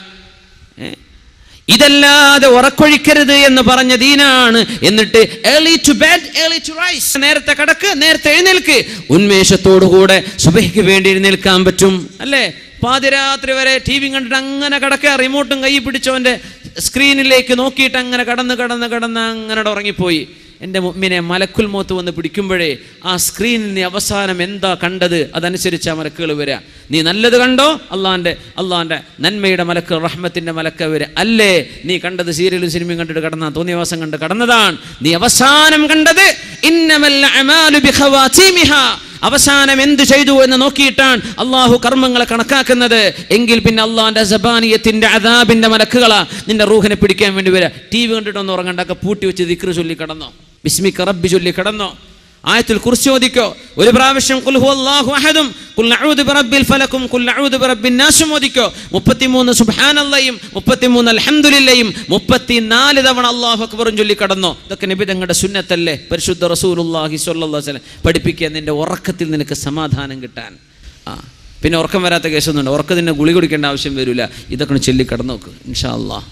ഏ? ഇതല്ലാതെ ഉറക്കൊഴിക്കരുത് എന്ന് പറഞ്ഞ ദീനാണ് എന്നിട്ട് early to bed, early to rise. നേരത്തെ കടക്ക് നേരത്തെ എഴുന്നേൽക്ക് ഉന്മേഷത്തോടുകൂടെ സുബഹിക്ക് വേണ്ടി എഴുന്നേൽക്കാൻ പറ്റും അല്ലേ പാതിരാത്രി വരെ ടി വി കണ്ടിട്ട് അങ്ങനെ കിടക്കുക റിമോട്ടും കൈ പിടിച്ചവൻ്റെ സ്ക്രീനിലേക്ക് നോക്കിയിട്ട് അങ്ങനെ കടന്ന് കടന്ന് കടന്ന് അങ്ങനെ ഉറങ്ങിപ്പോയി എൻ്റെ മുമ്മിനെ മലക്കുൽ മോത്ത് വന്ന് പിടിക്കുമ്പോഴേ ആ സ്ക്രീനിൽ നീ അവസാനം എന്താ കണ്ടത് അതനുസരിച്ച് ആ മലക്കുകൾ വരിക നീ നല്ലത് കണ്ടോ അള്ളാൻ്റെ അള്ളാൻ്റെ നന്മയുടെ മലക്ക് റഹ്മത്തിൻ്റെ മലക്ക വരിക അല്ലേ നീ കണ്ടത് സീരിയലും സിനിമയും കണ്ടിട്ട് കടന്ന തോന്നിയവാസം കണ്ട് കടന്നതാണ് നീ അവസാനം കണ്ടത് ഇന്നമല്ല അമാലു ബിഖവാതീമിഹാ അവസാനം എന്ത് ചെയ്തു എന്ന് നോക്കിയിട്ടാണ് അള്ളാഹു കർമ്മങ്ങളെ കണക്കാക്കുന്നത് എങ്കിൽ പിന്നെ അള്ളാഹിന്റെ സബാനിയത്തിന്റെ അതാബിന്റെ മലക്കുകളാ നിന്റെ റൂഹിനെ പിടിക്കാൻ വേണ്ടി വരിക ടി വി കണ്ടിട്ടൊന്ന് ഉറങ്ങണ്ടൊക്കെ പൂട്ടി വെച്ച് ദിക്റ് ചൊല്ലി കടന്നോ ബിസ്മിക്ക റബ്ബി ചൊല്ലി കടന്നോ ആയത്തിൽ കുറിച്ച് ഓദിക്കോ ഒരു പ്രാവശ്യം കുൽ ഹുവല്ലാഹു അഹദും കുൽ അഊദു ബിറബ്ബിൽ ഫലക്കും കുൽ അഊദു ബിറബ്ബിൻ നാസും ഓദിക്കോ 33 സുബ്ഹാനല്ലയും 33 അൽഹംദുലില്ലയും 34 തവണ അല്ലാഹു അക്ബറും ചൊല്ലി കടന്നോ ഇതൊക്കെ നബി തങ്ങളുടെ സുന്നത്തല്ലേ പരിശുദ്ധ റസൂലുള്ളാഹി സ്വല്ലല്ലാഹു അലൈഹി വസല്ലം പഠിപ്പിക്കുക നിന്റെ ഉറക്കത്തിൽ നിനക്ക് സമാധാനം കിട്ടാൻ ആ പിന്നെ ഉറക്കം വരാത്ത കേസൊന്നുണ്ട് ഉറക്കത്തിന് ഗുളി കുടിക്കേണ്ട ആവശ്യം വരില്ല ഇതൊക്കെ ചൊല്ലി കടന്നു നോക്ക് ഇൻഷാ അല്ലാഹ്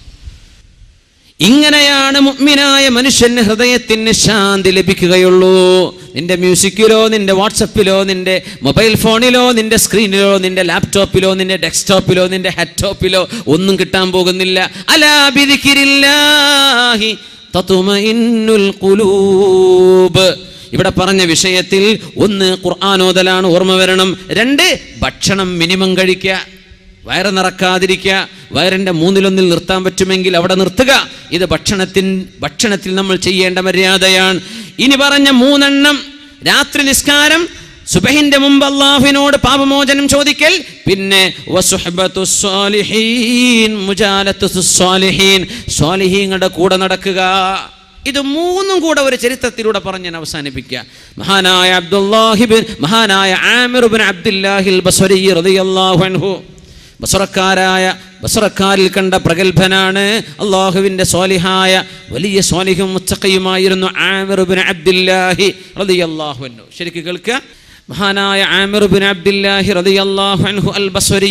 ഇങ്ങനെയാണ് മുഅ്മിനായ മനുഷ്യന് ഹൃദയത്തിന് ശാന്തി ലഭിക്കുകയുള്ളൂ നിന്റെ മ്യൂസിക്കിലോ നിന്റെ വാട്സപ്പിലോ നിന്റെ മൊബൈൽ ഫോണിലോ നിന്റെ സ്ക്രീനിലോ നിന്റെ ലാപ്ടോപ്പിലോ നിന്റെ ഡെസ്ക്ടോപ്പിലോ നിന്റെ ഹെഡ്ടോപ്പിലോ ഒന്നും കിട്ടാൻ പോകുന്നില്ല അലാ ബിദിക്രില്ലാഹി തത്മഇന്നുൽ ഖുലൂബ് ഇവിടെ പറഞ്ഞ വിഷയത്തിൽ ഒന്ന് ഖുർആാനോദലാണ് ഓർമ്മ വരണം രണ്ട് ഭക്ഷണം മിനിമം കഴിക്കുക വയറ് നിറക്കാതിരിക്കുക വയറിൻ്റെ മൂന്നിലൊന്നിൽ നിർത്താൻ പറ്റുമെങ്കിൽ അവിടെ നിർത്തുക ഇത് ഭക്ഷണത്തിൻ ഭക്ഷണത്തിൽ നമ്മൾ ചെയ്യേണ്ട മര്യാദയാണ് ഇനി പറഞ്ഞ മൂന്നെണ്ണം രാത്രി നിസ്കാരം സുബഹിന്റെ മുമ്പ് അള്ളാഹുവിനോട് പാപമോചനം ചോദിക്കൽ പിന്നെ വസുഹ്ബത്തു സ്വാലിഹീൻ, മുജാലത്തു സ്വാലിഹീൻ, സ്വാലിഹീങ്ങളുടെ കൂടെ നടക്കുക ഇത് മൂന്നും കൂടെ ഒരു ചരിത്രത്തിലൂടെ പറഞ്ഞ് ഞാൻ അവസാനിപ്പിക്കുക മഹാനായ അബ്ദുല്ലാഹിബിൻ മഹാനായ ആമിറുബിൻ അബ്ദുല്ലാഹിൽ ബസ്വരി റളിയല്ലാഹു അൻഹു ബസറക്കാരായ ബസറക്കാരിൽ കണ്ട പ്രഗത്ഭനാണ് അള്ളാഹുവിൻ്റെ സ്വാലിഹായ വലിയ സ്വാലിഹും മുത്തക്കയുമായിരുന്നു ആമിറുബിൻ അബ്ദുല്ലാഹി റളിയല്ലാഹു അൻഹു ശരിക്ക് കേൾക്കുക മഹാനായ ആമിറുബിൻ അബ്ദുല്ലാഹി റളിയല്ലാഹു അൻഹു അൽ ബസ്വരി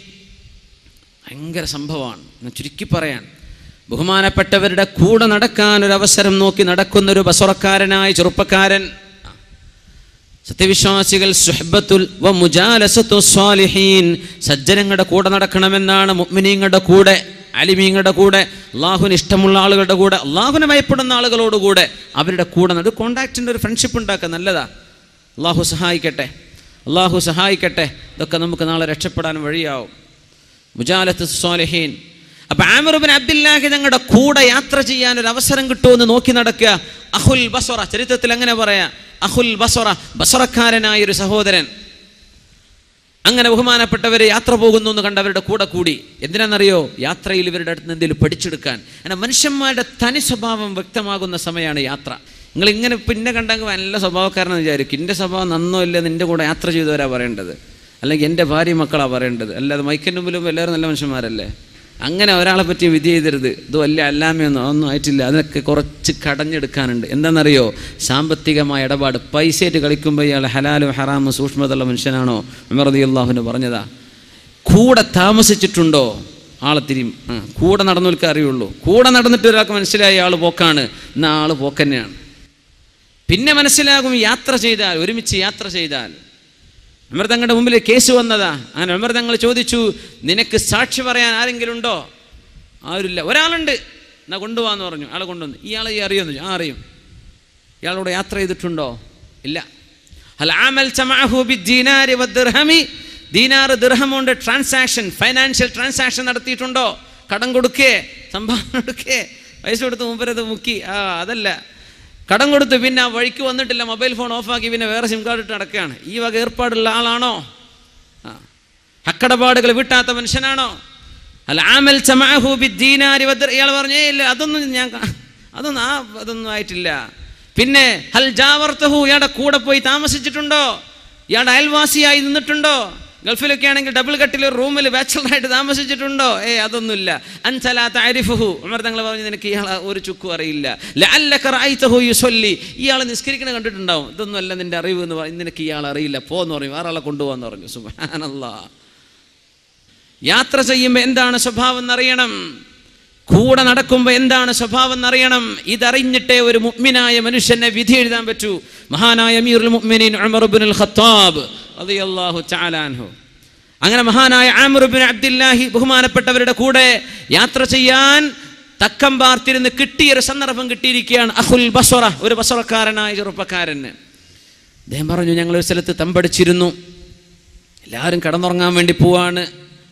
ഭയങ്കര സംഭവമാണ് ഞാൻ ചുരുക്കി പറയാൻ ബഹുമാനപ്പെട്ടവരുടെ കൂടെ നടക്കാൻ ഒരു അവസരം നോക്കി നടക്കുന്ന ഒരു ബസറക്കാരനായ ചെറുപ്പക്കാരൻ സത്യവിശ്വാസികൾ സുഹബത്തുൽ വ മുജാലസത്തു സ്വാലിഹീൻ സജ്ജനങ്ങളുടെ കൂടെ നടക്കണമെന്നാണ് മുഅ്മിനീങ്ങളുടെ കൂടെ അലിമീങ്ങളുടെ കൂടെ അള്ളാഹുവിന് ഇഷ്ടമുള്ള ആളുകളുടെ കൂടെ അള്ളാഹുവിനെ ഭയപ്പെടുന്ന ആളുകളോട് കൂടെ അവരുടെ കൂടെ നട കോണ്ടാക്റ്റിൻ്റെ ഒരു ഫ്രണ്ട്ഷിപ്പ് ഉണ്ടാക്കുക നല്ലതാ അള്ളാഹു സഹായിക്കട്ടെ അള്ളാഹു സഹായിക്കട്ടെ ഇതൊക്കെ നമുക്ക് നാളെ രക്ഷപ്പെടാൻ വഴിയാവും മുജാലത്ത് സ്വാലിഹീൻ അപ്പൊ ആമിറുബിൻ അബ്ദുല്ലാഹി തങ്ങളുടെ കൂടെ യാത്ര ചെയ്യാൻ ഒരു അവസരം കിട്ടുമെന്ന് നോക്കി നടക്കുക അഹുൽ ബസറ ചരിത്രത്തിൽ അങ്ങനെ പറയാ അഹുൽ ബസറ ബസറക്കാരനായ ഒരു സഹോദരൻ അങ്ങനെ ബഹുമാനപ്പെട്ടവർ യാത്ര പോകുന്നു എന്ന് കണ്ടവരുടെ കൂടെ കൂടി എന്തിനാണെന്നറിയോ യാത്രയിൽ ഇവരുടെ അടുത്ത് നിന്ന് എന്തെങ്കിലും പഠിച്ചെടുക്കാൻ അങ്ങനെ മനുഷ്യന്മാരുടെ തനി സ്വഭാവം വ്യക്തമാകുന്ന സമയമാണ് യാത്ര നിങ്ങൾ ഇങ്ങനെ പിന്നെ കണ്ടെങ്കിൽ നല്ല സ്വഭാവക്കാരനെന്ന് വിചാരിക്കും എൻ്റെ സ്വഭാവം നന്നോ ഇല്ല നിൻ്റെ കൂടെ യാത്ര ചെയ്തവരാ പറയേണ്ടത് അല്ലെങ്കിൽ എൻ്റെ ഭാര്യ മക്കളാണ് പറയേണ്ടത് അല്ലാതെ മൈക്കൻ്റെ മുമ്പിലും എല്ലാവരും നല്ല മനുഷ്യന്മാരല്ലേ അങ്ങനെ ഒരാളെ പറ്റി വിധി ചെയ്തരുത് ഇത് വലിയ അല്ലാമയൊന്നും ഒന്നും ആയിട്ടില്ല അതൊക്കെ കുറച്ച് കടഞ്ഞെടുക്കാനുണ്ട് എന്താണെന്നറിയോ സാമ്പത്തികമായ ഇടപാട് പൈസയായിട്ട് കളിക്കുമ്പോൾ ഇയാൾ ഹലാലും ഹറാമും സൂക്ഷ്മതയുള്ള മനുഷ്യനാണോ ഉമർദി അള്ളാഹുവിന് പറഞ്ഞതാ കൂടെ താമസിച്ചിട്ടുണ്ടോ ആളെ തിരിയും ആ, കൂടെ നടന്നവർക്ക് അറിയുള്ളൂ കൂടെ നടന്നിട്ട് ഒരാൾക്ക് മനസ്സിലായി ആൾ പോക്കാണ് എന്നാൽ ആൾ പോക്കന്നെയാണ് പിന്നെ മനസ്സിലാകും യാത്ര ചെയ്താൽ ഒരുമിച്ച് യാത്ര ചെയ്താൽ ഉമർ തങ്ങളുടെ മുമ്പിൽ കേസ് വന്നതാ അങ്ങനെ ഉമർ തങ്ങൾ ചോദിച്ചു നിനക്ക് സാക്ഷി പറയാൻ ആരെങ്കിലും ഉണ്ടോ ആരുമില്ല ഒരാളുണ്ട് എന്നാ കൊണ്ടുപോകാന്ന് പറഞ്ഞു ആളെ കൊണ്ടുവന്നു ഇയാളെ ഈ അറിയുന്നു ആ അറിയും ഇയാളോട് യാത്ര ചെയ്തിട്ടുണ്ടോ ഇല്ല ഹൽ ആമൽ ചമഅഹു ബിദ്ദീനാരി വദ്ദിർഹമി ദീനാർ ദിർഹം കൊണ്ട് ട്രാൻസാക്ഷൻ ഫൈനാൻഷ്യൽ ട്രാൻസാക്ഷൻ നടത്തിയിട്ടുണ്ടോ കടം കൊടുക്കേ സംഭാവന കൊടുക്കേ പൈസ കൊടുത്ത് മുമ്പരത് മുക്കി ആ അതല്ല കടം കൊടുത്ത് പിന്നെ ആ വഴിക്ക് വന്നിട്ടില്ല മൊബൈൽ ഫോൺ ഓഫാക്കി പിന്നെ വേറെ സിം കാർഡ് ഇട്ട് നടക്കുകയാണ് ഈ വക ഏർപ്പാടുള്ള ആളാണോ ആ ഹക്കടപാടുകൾ വിട്ടാത്ത മനുഷ്യനാണോ അല്ല ആമൽ ചമഅഹു ബിദ്ദീനാരി വദ്ദിർ ഇയാൾ പറഞ്ഞേ ഇല്ല അതൊന്നും ഞാൻ കാ- അതൊന്നും ആ അതൊന്നും ആയിട്ടില്ല പിന്നെ ഹൽ ജാവർത്തഹു ഇയാളുടെ കൂടെ പോയി താമസിച്ചിട്ടുണ്ടോ ഇയാളുടെ അയൽവാസിയായി നിന്നിട്ടുണ്ടോ ഗൾഫിലൊക്കെ ആണെങ്കിൽ ഡബിൾ കട്ടിൽ റൂമിൽ ബാച്ചലറായിട്ട് താമസിച്ചിട്ടുണ്ടോ ഏ അതൊന്നുമില്ല അൻസലാത്ത അരിഫുഹു ഉമർ തങ്ങൾ പറഞ്ഞു നിനക്ക് ഇയാൾ ഒരു ചുക്കും അറിയില്ല ലഅല്ലക റഅയ്തഹു യുസല്ലി ഇയാൾ നിസ്കരിക്കണ കണ്ടിട്ടുണ്ടാവും ഇതൊന്നും അല്ല നിന്റെ അറിവ് എന്ന് പറയും നിനക്ക് ഇയാൾ അറിയില്ല പോന്ന് പറയും വേറെ ആളെ കൊണ്ടുപോകാന്ന് പറഞ്ഞു സുബ്ഹാനല്ലാഹ് യാത്ര ചെയ്യുമ്പോൾ എന്താണ് സ്വഭാവം എന്നറിയണം കൂടെ നടക്കുമ്പോൾ എന്താണ് സ്വഭാവം എന്നറിയണം ഇതറിഞ്ഞിട്ടേ ഒരു മുഅ്മിനായ മനുഷ്യനെ വിധി എഴുതാൻ പറ്റൂ മഹാനായ അമീറുൽ മുഅ്മിനീൻ ഉമർ ഇബ്നുൽ ഖത്താബ് റളിയല്ലാഹു തആല അൻഹു അങ്ങനെ മഹാനായ ആമിർ ഇബ്നു അബ്ദുല്ലാഹി ബഹുമാനപ്പെട്ടവരുടെ കൂടെ യാത്ര ചെയ്യാൻ തക്കം പാർത്തിരുന്ന് കിട്ടിയൊരു സന്ദർഭം കിട്ടിയിരിക്കുകയാണ് അഹുൽ ബസ്വറ ഒരു ബസ്വറക്കാരനായ ചെറുപ്പക്കാരന് അദ്ദേഹം പറഞ്ഞു ഞങ്ങൾ ഒരു സ്ഥലത്ത് തമ്പടിച്ചിരുന്നു എല്ലാവരും കടന്നുറങ്ങാൻ വേണ്ടി പോവാണ്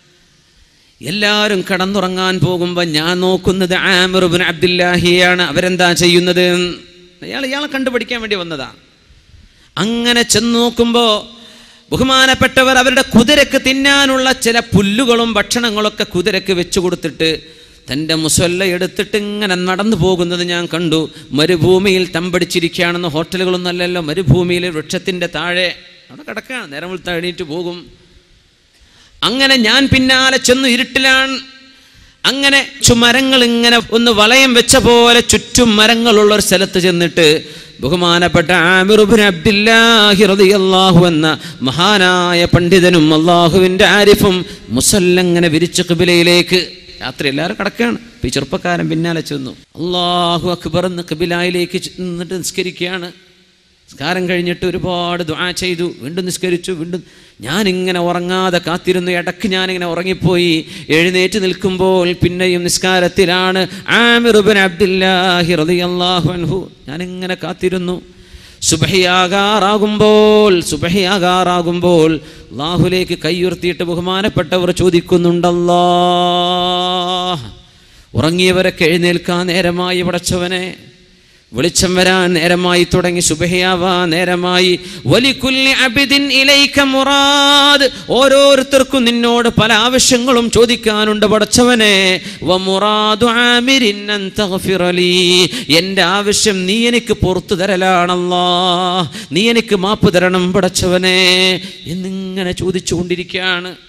എല്ലാവരും കടന്നുറങ്ങാൻ പോകുമ്പോൾ ഞാൻ നോക്കുന്നത് ആമിറുബിൻ അബ്ദുല്ലാഹിയാണ് അവരെന്താ ചെയ്യുന്നത് അയാൾ ഇയാളെ കണ്ടുപിടിക്കാൻ വേണ്ടി വന്നതാ അങ്ങനെ ചെന്ന് നോക്കുമ്പോൾ ബഹുമാനപ്പെട്ടവർ അവരുടെ കുതിരക്ക് തിന്നാനുള്ള ചില പുല്ലുകളും ഭക്ഷണങ്ങളൊക്കെ കുതിരക്ക് വെച്ചു കൊടുത്തിട്ട് തൻ്റെ മുസല്ല എടുത്തിട്ട് ഇങ്ങനെ നടന്നു പോകുന്നത് ഞാൻ കണ്ടു മരുഭൂമിയിൽ തമ്പടിച്ചിരിക്കുകയാണെന്ന് ഹോട്ടലുകളൊന്നും അല്ലല്ലോ മരുഭൂമിയിൽ വൃക്ഷത്തിൻ്റെ താഴെ അവിടെ കിടക്കുകയാണ് നേരം വെളുത്ത് എണീറ്റ് പോകും അങ്ങനെ ഞാൻ പിന്നാലെ ചെന്നു ഇരുട്ടിലാണ് അങ്ങനെ ചുമരങ്ങൾ ഇങ്ങനെ ഒന്ന് വളയം വെച്ച പോലെ ചുറ്റും മരങ്ങളുള്ള ഒരു സ്ഥലത്ത് ചെന്നിട്ട് ബഹുമാനപ്പെട്ട ആമിറുബിൻ അബ്ദുല്ലാഹി റളിയല്ലാഹു എന്ന മഹാനായ പണ്ഡിതനും അള്ളാഹുവിൻ്റെ ആരിഫും മുസല്ലങ്ങനെ വിരിച്ച കിബിലയിലേക്ക് രാത്രി എല്ലാവരും കിടക്കുകയാണ് ഇപ്പൊ ഈ ചെറുപ്പക്കാരൻ പിന്നാലെ ചെന്നു അള്ളാഹു അക്ബർ എന്ന് കിബിലായിലേക്ക് നിന്നിട്ട് നിസ്കരിക്കുകയാണ് നിസ്കാരം കഴിഞ്ഞിട്ട് ഒരുപാട് ദുആ ചെയ്തു വീണ്ടും നിസ്കരിച്ചു വീണ്ടും ഞാനിങ്ങനെ ഉറങ്ങാതെ കാത്തിരുന്നു ഇടയ്ക്ക് ഞാനിങ്ങനെ ഉറങ്ങിപ്പോയി എഴുന്നേറ്റ് നിൽക്കുമ്പോൾ പിന്നെയും നിസ്കാരത്തിലാണ് ആമിറുബിൻ അബ്ദുല്ലാഹി റളിയല്ലാഹു അൻഹു ഞാനിങ്ങനെ കാത്തിരുന്നു സുബഹിയാകാറാകുമ്പോൾ സുബഹിയാകാറാകുമ്പോൾ അള്ളാഹുലേക്ക് കൈയുയർത്തിയിട്ട് ബഹുമാനപ്പെട്ടവർ ചോദിക്കുന്നുണ്ടല്ലോ ഉറങ്ങിയവരൊക്കെ എഴുന്നേൽക്കാൻ നേരമായി പടച്ചവനെ വെളിച്ചം വരാൻ നേരമായി തുടങ്ങി സുബഹയാവാ നേരമായി വലിക്കുല്ലി അബിദിൻ ഇലൈക മുറാദ് ഓരോരുത്തർക്കും നിന്നോട് പല ആവശ്യങ്ങളും ചോദിക്കാനുണ്ട് പടച്ചവനെ വ മുറാദു ആമിരിൻ അൻ തഗ്ഫിറ ലീ എൻ്റെ ആവശ്യം നീ എനിക്ക് പുറത്തു തരലാണല്ലോ നീ എനിക്ക് മാപ്പ് തരണം പടച്ചവനെ എന്നിങ്ങനെ ചോദിച്ചുകൊണ്ടിരിക്കുകയാണ്